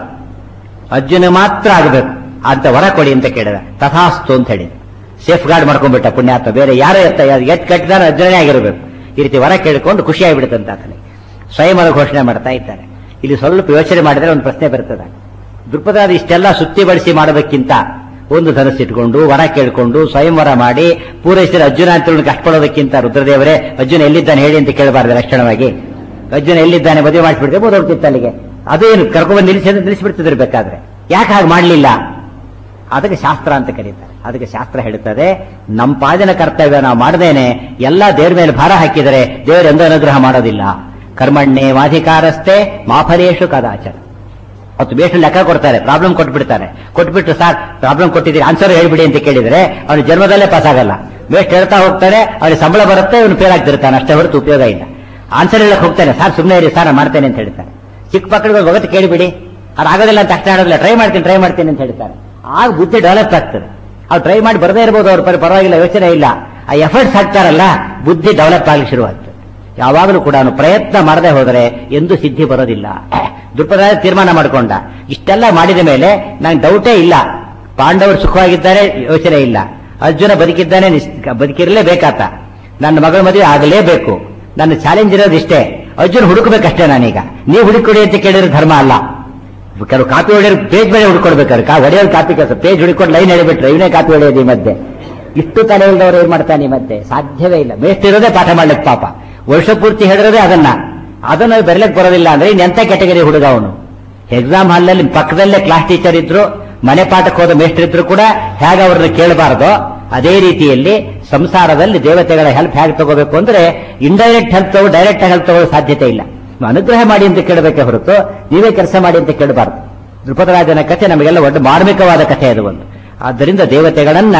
ಅರ್ಜುನ ಮಾತ್ರ ಆಗಬೇಕು ಅಂತ ವರ ಕೊಡಿ ಅಂತ ಕೇಳಿದ ತಥಾಸ್ತು ಅಂತ ಹೇಳಿ ಸೇಫ್ ಗಾರ್ಡ್ ಮಾಡ್ಕೊಂಡ್ಬಿಟ್ಟ ಪುಣ್ಯಾತ್ಮ ಬೇರೆ ಯಾರೇ ಇರ್ತ ಎತ್ ಕಟ್ಟಿದಾರೆ ಅರ್ಜುನನೇ ಆಗಿರಬೇಕು ಈ ರೀತಿ ವರ ಕೇಳಿಕೊಂಡು ಖುಷಿ ಆಗಿಬಿಡುತ್ತಂತ ಆತನಿಗೆ ಸ್ವಯಂ ಅದು ಘೋಷಣೆ ಮಾಡ್ತಾ ಇದ್ದಾರೆ ಇಲ್ಲಿ ಸ್ವಲ್ಪ ಯೋಚನೆ ಮಾಡಿದ್ರೆ ಒಂದು ಪ್ರಶ್ನೆ ಬರ್ತದೆ ದೃಪದಾದ ಇಷ್ಟೆಲ್ಲ ಸುತ್ತಿ ಬಳಸಿ ಮಾಡೋದಕ್ಕಿಂತ ಒಂದು ಧನಸ್ಸು ಇಟ್ಕೊಂಡು ವರ ಕೇಳಿಕೊಂಡು ಸ್ವಯಂವರ ಮಾಡಿ ಪೂರೈಸಿದ ಅರ್ಜುನ ಅಂತ ಕಷ್ಟಪಡೋದಕ್ಕಿಂತ ರುದ್ರದೇವರೇ ಅರ್ಜುನ ಎಲ್ಲಿದ್ದಾನೆ ಹೇಳಿ ಅಂತ ಕೇಳಬಾರ್ದು ಲಕ್ಷಣವಾಗಿ ಅರ್ಜುನ ಎಲ್ಲಿದ್ದಾನೆ ಮದುವೆ ಮಾಡಿಸ್ಬಿಡ್ತೇವೆ ಬೋದೋಗ್ತಿತ್ತು ಅಲ್ಲಿಗೆ ಅದೇನು ಕರ್ಕೊಂಡ್ಬಂದು ನಿಲ್ಲಿಸಿ ನಿಲ್ಲಿಸ್ಬಿಡ್ತಿದ್ರು ಬೇಕಾದ್ರೆ ಯಾಕೆ ಹಾಗೆ ಮಾಡಲಿಲ್ಲ ಅದಕ್ಕೆ ಶಾಸ್ತ್ರ ಅಂತ ಕರೀತಾರೆ ಅದಕ್ಕೆ ಶಾಸ್ತ್ರ ಹೇಳುತ್ತದೆ ನಮ್ಮ ಪಾದನ ಕರ್ತವ್ಯ ನಾವು ಮಾಡದೇನೆ ಎಲ್ಲ ದೇವ್ರ ಮೇಲೆ ಭಾರ ಹಾಕಿದರೆ ದೇವರ ಎಂದೂ ಅನುಗ್ರಹ ಮಾಡೋದಿಲ್ಲ ಕರ್ಮಣ್ಣೆ ವಾಧಿಕಾರಸ್ಥೆ ಮಾಫಲೇಶು ಕದಾಚರ ಅವತ್ತು ಬೇಷ್ ಲೆಕ್ಕ ಕೊಡ್ತಾರೆ ಪ್ರಾಬ್ಲಮ್ ಕೊಟ್ಬಿಡ್ತಾರೆ ಕೊಟ್ಬಿಟ್ಟು ಸರ್ ಪ್ರಾಬ್ಲಮ್ ಕೊಟ್ಟಿದ್ದೀರಿ ಆನ್ಸರ್ ಹೇಳ್ಬಿಡಿ ಅಂತ ಕೇಳಿದ್ರೆ ಅವನು ಜನ್ಮದಲ್ಲೇ ಪಾಸ್ ಆಗಲ್ಲ ಬೇಸ್ಟ್ ಹೇಳ್ತಾ ಹೋಗ್ತಾನೆ ಅವ್ರಿಗೆ ಸಂಬಳ ಬರುತ್ತೆ ಇವನು ಫೇಲ್ ಆಗ್ತಿರ್ತಾನೆ ಅಷ್ಟೇ ಹೊರತು ಉಪಯೋಗ ಇಲ್ಲ ಆನ್ಸರ್ ಹೇಳಕ್ ಹೋಗ್ತಾನೆ ಸರ್ ಸುಮ್ಮನೆ ಇರಿ ಸರ್ ನಾನು ಮಾಡ್ತೇನೆ ಅಂತ ಹೇಳ್ತಾರೆ ಚಿಕ್ಕ ಮಕ್ಕಳಿಗೆ ಒಗತ್ತು ಕೇಳಿಬಿಡಿ ಅದು ಆಗೋದಿಲ್ಲ ಅಂತ ಅಷ್ಟೇ ಆಡೋದಿಲ್ಲ ಟ್ರೈ ಮಾಡ್ತೀನಿ ಟ್ರೈ ಮಾಡ್ತೀನಿ ಅಂತ ಹೇಳ್ತಾರೆ ಆಗ ಬುದ್ಧಿ ಡೆವಲಪ್ ಆಗ್ತದೆ ಅವ್ರು ಟ್ರೈ ಮಾಡಿ ಬರದೇ ಇರ್ಬೋದು ಅವ್ರ ಪರ ಪರವಾಗಿಲ್ಲ ಯೋಚನೆ ಇಲ್ಲ ಆ ಎಫರ್ಟ್ಸ್ ಹಾಕ್ತಾರಲ್ಲ ಬುದ್ಧಿ ಡೆವಲಪ್ ಆಗ್ಲಿಕ್ಕೆ ಶುರುವಾಗ್ತದೆ ಯಾವಾಗಲೂ ಕೂಡ ಅವನು ಪ್ರಯತ್ನ ಮಾಡದೆ ಹೋದರೆ ಎಂದೂ ಸಿದ್ಧಿ ಬರೋದಿಲ್ಲ ದೃಪದಾದ ತೀರ್ಮಾನ ಮಾಡಿಕೊಂಡ ಇಷ್ಟೆಲ್ಲ ಮಾಡಿದ ಮೇಲೆ ನಂಗೆ ಡೌಟೇ ಇಲ್ಲ ಪಾಂಡವರು ಸುಖವಾಗಿದ್ದಾರೆ ಯೋಚನೆ ಇಲ್ಲ ಅರ್ಜುನ ಬದುಕಿದ್ದಾನೆ ನಿಸ್- ಬದುಕಿರಲೇಬೇಕಾತ ನನ್ನ ಮಗಳ ಮದುವೆ ಆಗಲೇಬೇಕು ನನ್ನ ಚಾಲೆಂಜ್ ಇರೋದು ಇಷ್ಟೇ ಅರ್ಜುನ್ ಹುಡುಕಬೇಕಷ್ಟೇ ನಾನೀಗ ನೀವು ಹುಡುಕೊಡಿ ಅಂತ ಕೇಳಿದ್ರೆ ಧರ್ಮ ಅಲ್ಲ ಕೆಲವು ಕಾಪಿ ಹೊಡೆಯೋರು ಪೇಜ್ ಮೇಲೆ ಹುಡ್ಕೊಡ್ಬೇಕಾದ್ರೆ ಕಾ ಹೊಡೆಯೋರು ಕಾಪಿ ಕೆಲಸ ಪೇಜ್ ಹುಡುಕೊಂಡು ಲೈನ್ ಹೇಳಿಬಿಟ್ರೆ ಇವನೇ ಕಾಪಿ ಹೊಡೆಯೋದು ಈ ಮಧ್ಯೆ ಇಷ್ಟು ತಲೆ ಇಲ್ದವ್ರು ಏನ್ ಮಾಡ್ತಾನೆ ಈ ಮಧ್ಯೆ ಸಾಧ್ಯವೇ ಇಲ್ಲ ಮೇಷ್ಟಿರೋದೇ ಪಾಠ ಮಾಡ್ಲಿಕ್ಕೆ ಪಾಪ ವರ್ಷ ಪೂರ್ತಿ ಹೇಳಿರೋದೇ ಅದನ್ನ ಅದನ್ನ ಬೆರಲಿಕ್ಕೆ ಬರೋದಿಲ್ಲ ಅಂದ್ರೆ ಇನ್ನೆಂತ ಕೆಟಗರಿ ಹುಡುಗ ಅವನು ಎಕ್ಸಾಮ್ ಹಾಲ್ನಲ್ಲಿ ಪಕ್ಕದಲ್ಲೇ ಕ್ಲಾಸ್ ಟೀಚರ್ ಇದ್ರು ಮನೆ ಪಾಠಕ್ಕೆ ಹೋದ ಮೇಷ್ಟ್ರಿದ್ರು ಕೂಡ ಹೇಗೆ ಅವ್ರನ್ನ ಕೇಳಬಾರ್ದೋ ಅದೇ ರೀತಿಯಲ್ಲಿ ಸಂಸಾರದಲ್ಲಿ ದೇವತೆಗಳ ಹೆಲ್ಪ್ ಹೇಗೆ ತಗೋಬೇಕು ಅಂದ್ರೆ ಇಂಡೈರೆಕ್ಟ್ ಹೆಲ್ಪ್ ತಗೋ ಡೈರೆಕ್ಟ್ ಹೆಲ್ಪ್ ತಗೊಳ್ಳೋ ಸಾಧ್ಯತೆ ಇಲ್ಲ ನೀವು ಅನುಗ್ರಹ ಮಾಡಿ ಅಂತ ಕೇಳಬೇಕೆ ಹೊರತು ನೀವೇ ಕೆಲಸ ಮಾಡಿ ಅಂತ ಕೇಳಬಾರ್ದು ದೃಪದರಾಜನ ಕಥೆ ನಮಗೆಲ್ಲ ಒಟ್ಟು ಮಾರ್ಮಿಕವಾದ ಕಥೆ ಅದು ಒಂದು ಆದ್ದರಿಂದ ದೇವತೆಗಳನ್ನ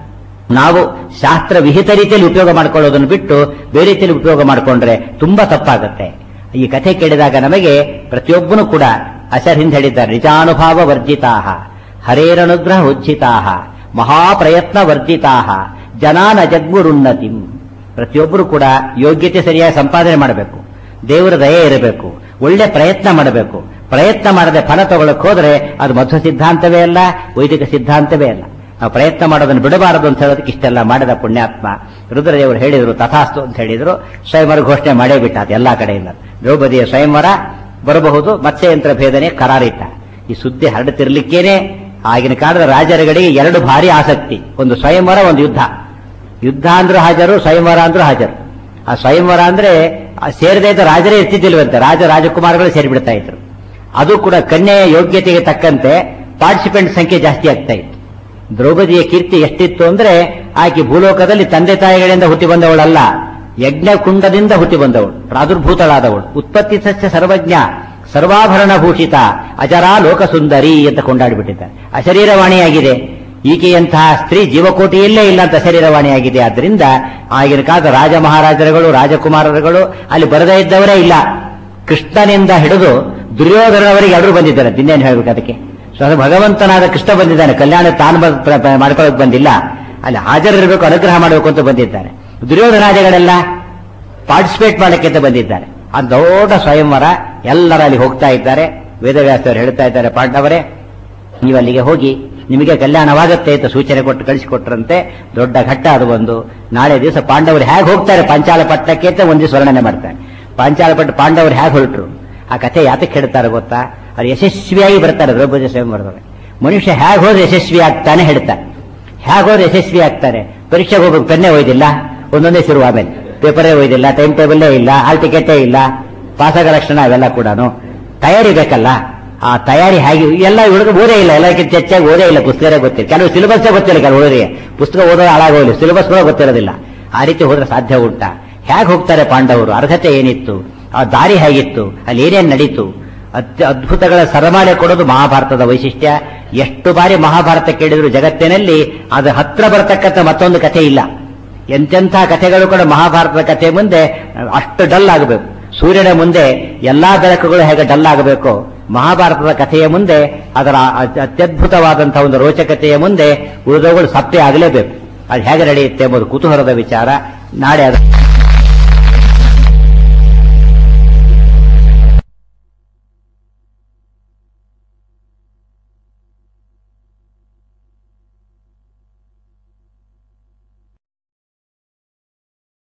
ನಾವು ಶಾಸ್ತ್ರ ವಿಹಿತ ರೀತಿಯಲ್ಲಿ ಉಪಯೋಗ ಮಾಡ್ಕೊಳ್ಳೋದನ್ನು ಬಿಟ್ಟು ಬೇರೆ ರೀತಿಯಲ್ಲಿ ಉಪಯೋಗ ಮಾಡಿಕೊಂಡ್ರೆ ತುಂಬಾ ತಪ್ಪಾಗುತ್ತೆ ಈ ಕಥೆ ಕೇಳಿದಾಗ ನಮಗೆ ಪ್ರತಿಯೊಬ್ಬನು ಕೂಡ ಅಶರ್ ಹಿಂದೆ ಹೇಳಿದ್ದಾರೆ ನಿಜಾನುಭಾವ ವರ್ಜಿತಾಹ ಹರೇರನುಗ್ರಹ ಉಜ್ಜಿತಾಹ ಮಹಾಪ್ರಯತ್ನ ವರ್ಜಿತಾಹ ಜನಾನ ಜಗ್ಗುರುನ್ನತಿ ಪ್ರತಿಯೊಬ್ಬರು ಕೂಡ ಯೋಗ್ಯತೆ ಸರಿಯಾಗಿ ಸಂಪಾದನೆ ಮಾಡಬೇಕು ದೇವರ ದಯೆ ಇರಬೇಕು ಒಳ್ಳೆ ಪ್ರಯತ್ನ ಮಾಡಬೇಕು ಪ್ರಯತ್ನ ಮಾಡದೆ ಫಲ ತಗೊಳಕ್ ಹೋದ್ರೆ ಅದು ಮಧ್ವ ಸಿದ್ಧಾಂತವೇ ಅಲ್ಲ ವೈದಿಕ ಸಿದ್ಧಾಂತವೇ ಅಲ್ಲ ನಾವು ಪ್ರಯತ್ನ ಮಾಡೋದನ್ನು ಬಿಡಬಾರದು ಅಂತ ಹೇಳೋದಕ್ಕೆ ಇಷ್ಟೆಲ್ಲ ಮಾಡಿದ ಪುಣ್ಯಾತ್ಮ ರುದ್ರದೇವರು ಹೇಳಿದ್ರು ತಥಾಸ್ತು ಅಂತ ಹೇಳಿದ್ರು ಸ್ವಯಂವರ ಘೋಷಣೆ ಮಾಡೇ ಬಿಟ್ಟ ಅದು ಎಲ್ಲಾ ಕಡೆಯಿಂದ ದ್ರೌಪದಿಯ ಸ್ವಯಂವರ ಬರಬಹುದು ಮತ್ಸ್ಯಯಂತ್ರ ಭೇದನೆ ಕರಾರಿಟ್ಟ ಈ ಸುದ್ದಿ ಹರಡುತ್ತಿರ್ಲಿಕ್ಕೇನೆ ಆಗಿನ ಕಾಲದ ರಾಜರುಗಳಿಗೆ ಎರಡು ಭಾರಿ ಆಸಕ್ತಿ ಒಂದು ಸ್ವಯಂವರ ಒಂದು ಯುದ್ಧ ಯುದ್ಧ ಅಂದ್ರೂ ಹಾಜರು ಸ್ವಯಂವರ ಅಂದ್ರೂ ಹಾಜರು ಆ ಸ್ವಯಂವರ ಅಂದ್ರೆ ಆ ಸೇರದೇ ಇದ್ದ ರಾಜರೇ ಇರ್ತಿದ್ದಿಲ್ವಂತೆ ರಾಜ ರಾಜಕುಮಾರಗಳು ಸೇರಿಬಿಡ್ತಾ ಇದ್ರು ಅದು ಕೂಡ ಕನ್ಯೆಯ ಯೋಗ್ಯತೆಗೆ ತಕ್ಕಂತೆ ಪಾರ್ಟಿಸಿಪೆಂಟ್ ಸಂಖ್ಯೆ ಜಾಸ್ತಿ ಆಗ್ತಾ ಇತ್ತು ದ್ರೌಪದಿಯ ಕೀರ್ತಿ ಎಷ್ಟಿತ್ತು ಅಂದ್ರೆ ಆಕೆ ಭೂಲೋಕದಲ್ಲಿ ತಂದೆ ತಾಯಿಗಳಿಂದ ಹುಟ್ಟಿ ಬಂದವಳಲ್ಲ ಯಜ್ಞ ಕುಂಡದಿಂದ ಹುಟ್ಟಿ ಬಂದವಳು ಪ್ರಾದುರ್ಭೂತಳಾದವಳು ಉತ್ಪತ್ತಿ ಸಸ್ಯ ಸರ್ವಜ್ಞ ಸರ್ವಾಭರಣ ಭೂಷಿತ ಅಜರಾ ಲೋಕಸುಂದರಿ ಅಂತ ಕೊಂಡಾಡಿಬಿಟ್ಟಿದ್ದಾರೆ ಅಶರೀರವಾಣಿಯಾಗಿದೆ ಈಕೆಯಂತಹ ಸ್ತ್ರೀ ಜೀವಕೋಟಿಯಲ್ಲೇ ಇಲ್ಲ ಅಂತ ಶರೀರವಾಣಿಯಾಗಿದೆ ಆದ್ರಿಂದ ಆಗಿನ ಕಾಲದ ರಾಜ ಮಹಾರಾಜರುಗಳು ರಾಜಕುಮಾರರುಗಳು ಅಲ್ಲಿ ಬರದೇ ಇದ್ದವರೇ ಇಲ್ಲ ಕೃಷ್ಣನಿಂದ ಹಿಡಿದು ದುರ್ಯೋಧನವರಿಗೆ ಎಲ್ಲರೂ ಬಂದಿದ್ದಾರೆ ಇನ್ನೇನು ಹೇಳ್ಬೇಕು ಅದಕ್ಕೆ ಸ್ವತಃ ಭಗವಂತನಾದ ಕೃಷ್ಣ ಬಂದಿದ್ದಾನೆ ಕಲ್ಯಾಣ ತಾನು ಬ- ಪ್ರ- ಪ್ರ- ಮಾಡ್ಕೊಳ್ಳೋಕೆ ಬಂದಿಲ್ಲ ಅಲ್ಲಿ ಹಾಜರಿರಬೇಕು ಅನುಗ್ರಹ ಮಾಡಬೇಕು ಅಂತ ಬಂದಿದ್ದಾರೆ ದುರ್ಯೋಧನಾದಿಗಳೆಲ್ಲ ಪಾರ್ಟಿಸಿಪೇಟ್ ಮಾಡಕ್ಕೆ ಅಂತ ಬಂದಿದ್ದಾರೆ ಆ ದೊಡ್ಡ ಸ್ವಯಂವರ ಎಲ್ಲರ ಅಲ್ಲಿ ಹೋಗ್ತಾ ಇದ್ದಾರೆ ವೇದವ್ಯಾಸರು ಹೇಳ್ತಾ ಇದ್ದಾರೆ ಪಾಂಡವರೇ ನೀವು ಅಲ್ಲಿಗೆ ಹೋಗಿ ನಿಮಗೆ ಕಲ್ಯಾಣವಾಗತ್ತೆ ಅಂತ ಸೂಚನೆ ಕೊಟ್ಟು ಕಳಿಸಿಕೊಟ್ರಂತೆ ದೊಡ್ಡ ಘಟ್ಟ ಅದು ಒಂದು ನಾಳೆ ದಿವಸ ಪಾಂಡವರು ಹೇಗೆ ಹೋಗ್ತಾರೆ ಪಾಂಚಾಲ ಪಟ್ಟಣಕ್ಕೆ ಅಂತ ಒಂದು ದಿವಸ ವರ್ಣನೆ ಮಾಡ್ತಾರೆ ಪಾಂಚಾಲ ಪಟ್ಟ ಪಾಂಡವರು ಹೇಗೆ ಹೊರಟರು ಆ ಕಥೆ ಯಾತಕ್ಕೆ ಹೇಳ್ತಾರೆ ಗೊತ್ತಾ ಅವ್ರು ಯಶಸ್ವಿಯಾಗಿ ಬರ್ತಾರೆ ದ್ರೌಪದಿ ಸ್ವಯಂವರದವ್ರೆ ಮನುಷ್ಯ ಹೇಗೆ ಹೋದ್ರೆ ಯಶಸ್ವಿ ಆಗ್ತಾನೆ ಹೇಳ್ತಾರೆ ಹೇಗೆ ಹೋದ್ರೆ ಯಶಸ್ವಿ ಆಗ್ತಾರೆ ಪರೀಕ್ಷೆಗೆ ಹೋಗ್ಬೇಕು ಪೆನ್ನೇ ಒಯ್ದಿಲ್ಲ ಒಂದೊಂದೇ ಶುರು ಆಮೇಲೆ ಪೇಪರೇ ಒಯ್ದಿಲ್ಲ ಟೈಮ್ ಟೇಬಲ್ಲೇ ಇಲ್ಲ ಹಾಲ್ ಟಿಕೆಟೇ ಇಲ್ಲ ಪಾಸಾಗ ಲಕ್ಷಣ ಅವೆಲ್ಲ ಕೂಡ ತಯಾರಿ ಬೇಕಲ್ಲ ಆ ತಯಾರಿ ಹೇಗೆ ಎಲ್ಲ ಹುಡುಗ ಓದೇ ಇಲ್ಲ ಎಲ್ಲಕ್ಕಿಂತ ಹೆಚ್ಚಾಗಿ ಓದೇ ಇಲ್ಲ ಪುಸ್ತಕರೇ ಗೊತ್ತಿಲ್ಲ ಕೆಲವು ಸಿಲೆಬಸ್ಸೇ ಗೊತ್ತಿಲ್ಲ ಕೆಲವು ಹುಡುಗರಿಗೆ ಪುಸ್ತಕ ಓದೋದು ಹಾಳಾಗೋಲಿ ಸಿಲೆಬಸ್ ಕೂಡ ಗೊತ್ತಿರೋದಿಲ್ಲ ಆ ರೀತಿ ಹೋದ್ರೆ ಸಾಧ್ಯ ಉಂಟಾ ಹೇಗೆ ಹೋಗ್ತಾರೆ ಪಾಂಡವರು ಅರ್ಹತೆ ಏನಿತ್ತು ಆ ದಾರಿ ಹೇಗಿತ್ತು ಅಲ್ಲಿ ಏನೇನು ನಡೀತು ಅತ್ಯ ಅದ್ಭುತಗಳ ಸರಮಾಲೆ ಕೊಡೋದು ಮಹಾಭಾರತದ ವೈಶಿಷ್ಟ್ಯ ಎಷ್ಟು ಬಾರಿ ಮಹಾಭಾರತ ಕೇಳಿದ್ರು ಜಗತ್ತಿನಲ್ಲಿ ಅದು ಹತ್ರ ಬರತಕ್ಕಂಥ ಮತ್ತೊಂದು ಕಥೆ ಇಲ್ಲ ಎಂತೆಂಥ ಕಥೆಗಳು ಕೂಡ ಮಹಾಭಾರತದ ಕಥೆ ಮುಂದೆ ಅಷ್ಟು ಡಲ್ ಆಗಬೇಕು ಸೂರ್ಯನ ಮುಂದೆ ಎಲ್ಲಾ ಬೆಳಕುಗಳು ಹೇಗೆ ಡಲ್ ಆಗಬೇಕು ಮಹಾಭಾರತದ ಕಥೆಯ ಮುಂದೆ ಅದರ ಅತ್ಯ- ಅತ್ಯದ್ಭುತವಾದಂತಹ ಒಂದು ರೋಚಕತೆಯ ಮುಂದೆ ಉಳಿದವುಗಳು ಸಪ್ಪೆ ಆಗಲೇಬೇಕು ಅದು ಹೇಗೆ ನಡೆಯುತ್ತೆ ಎಂಬುದು ಕುತೂಹಲದ ವಿಚಾರ ನಾಳೆ ಅದರ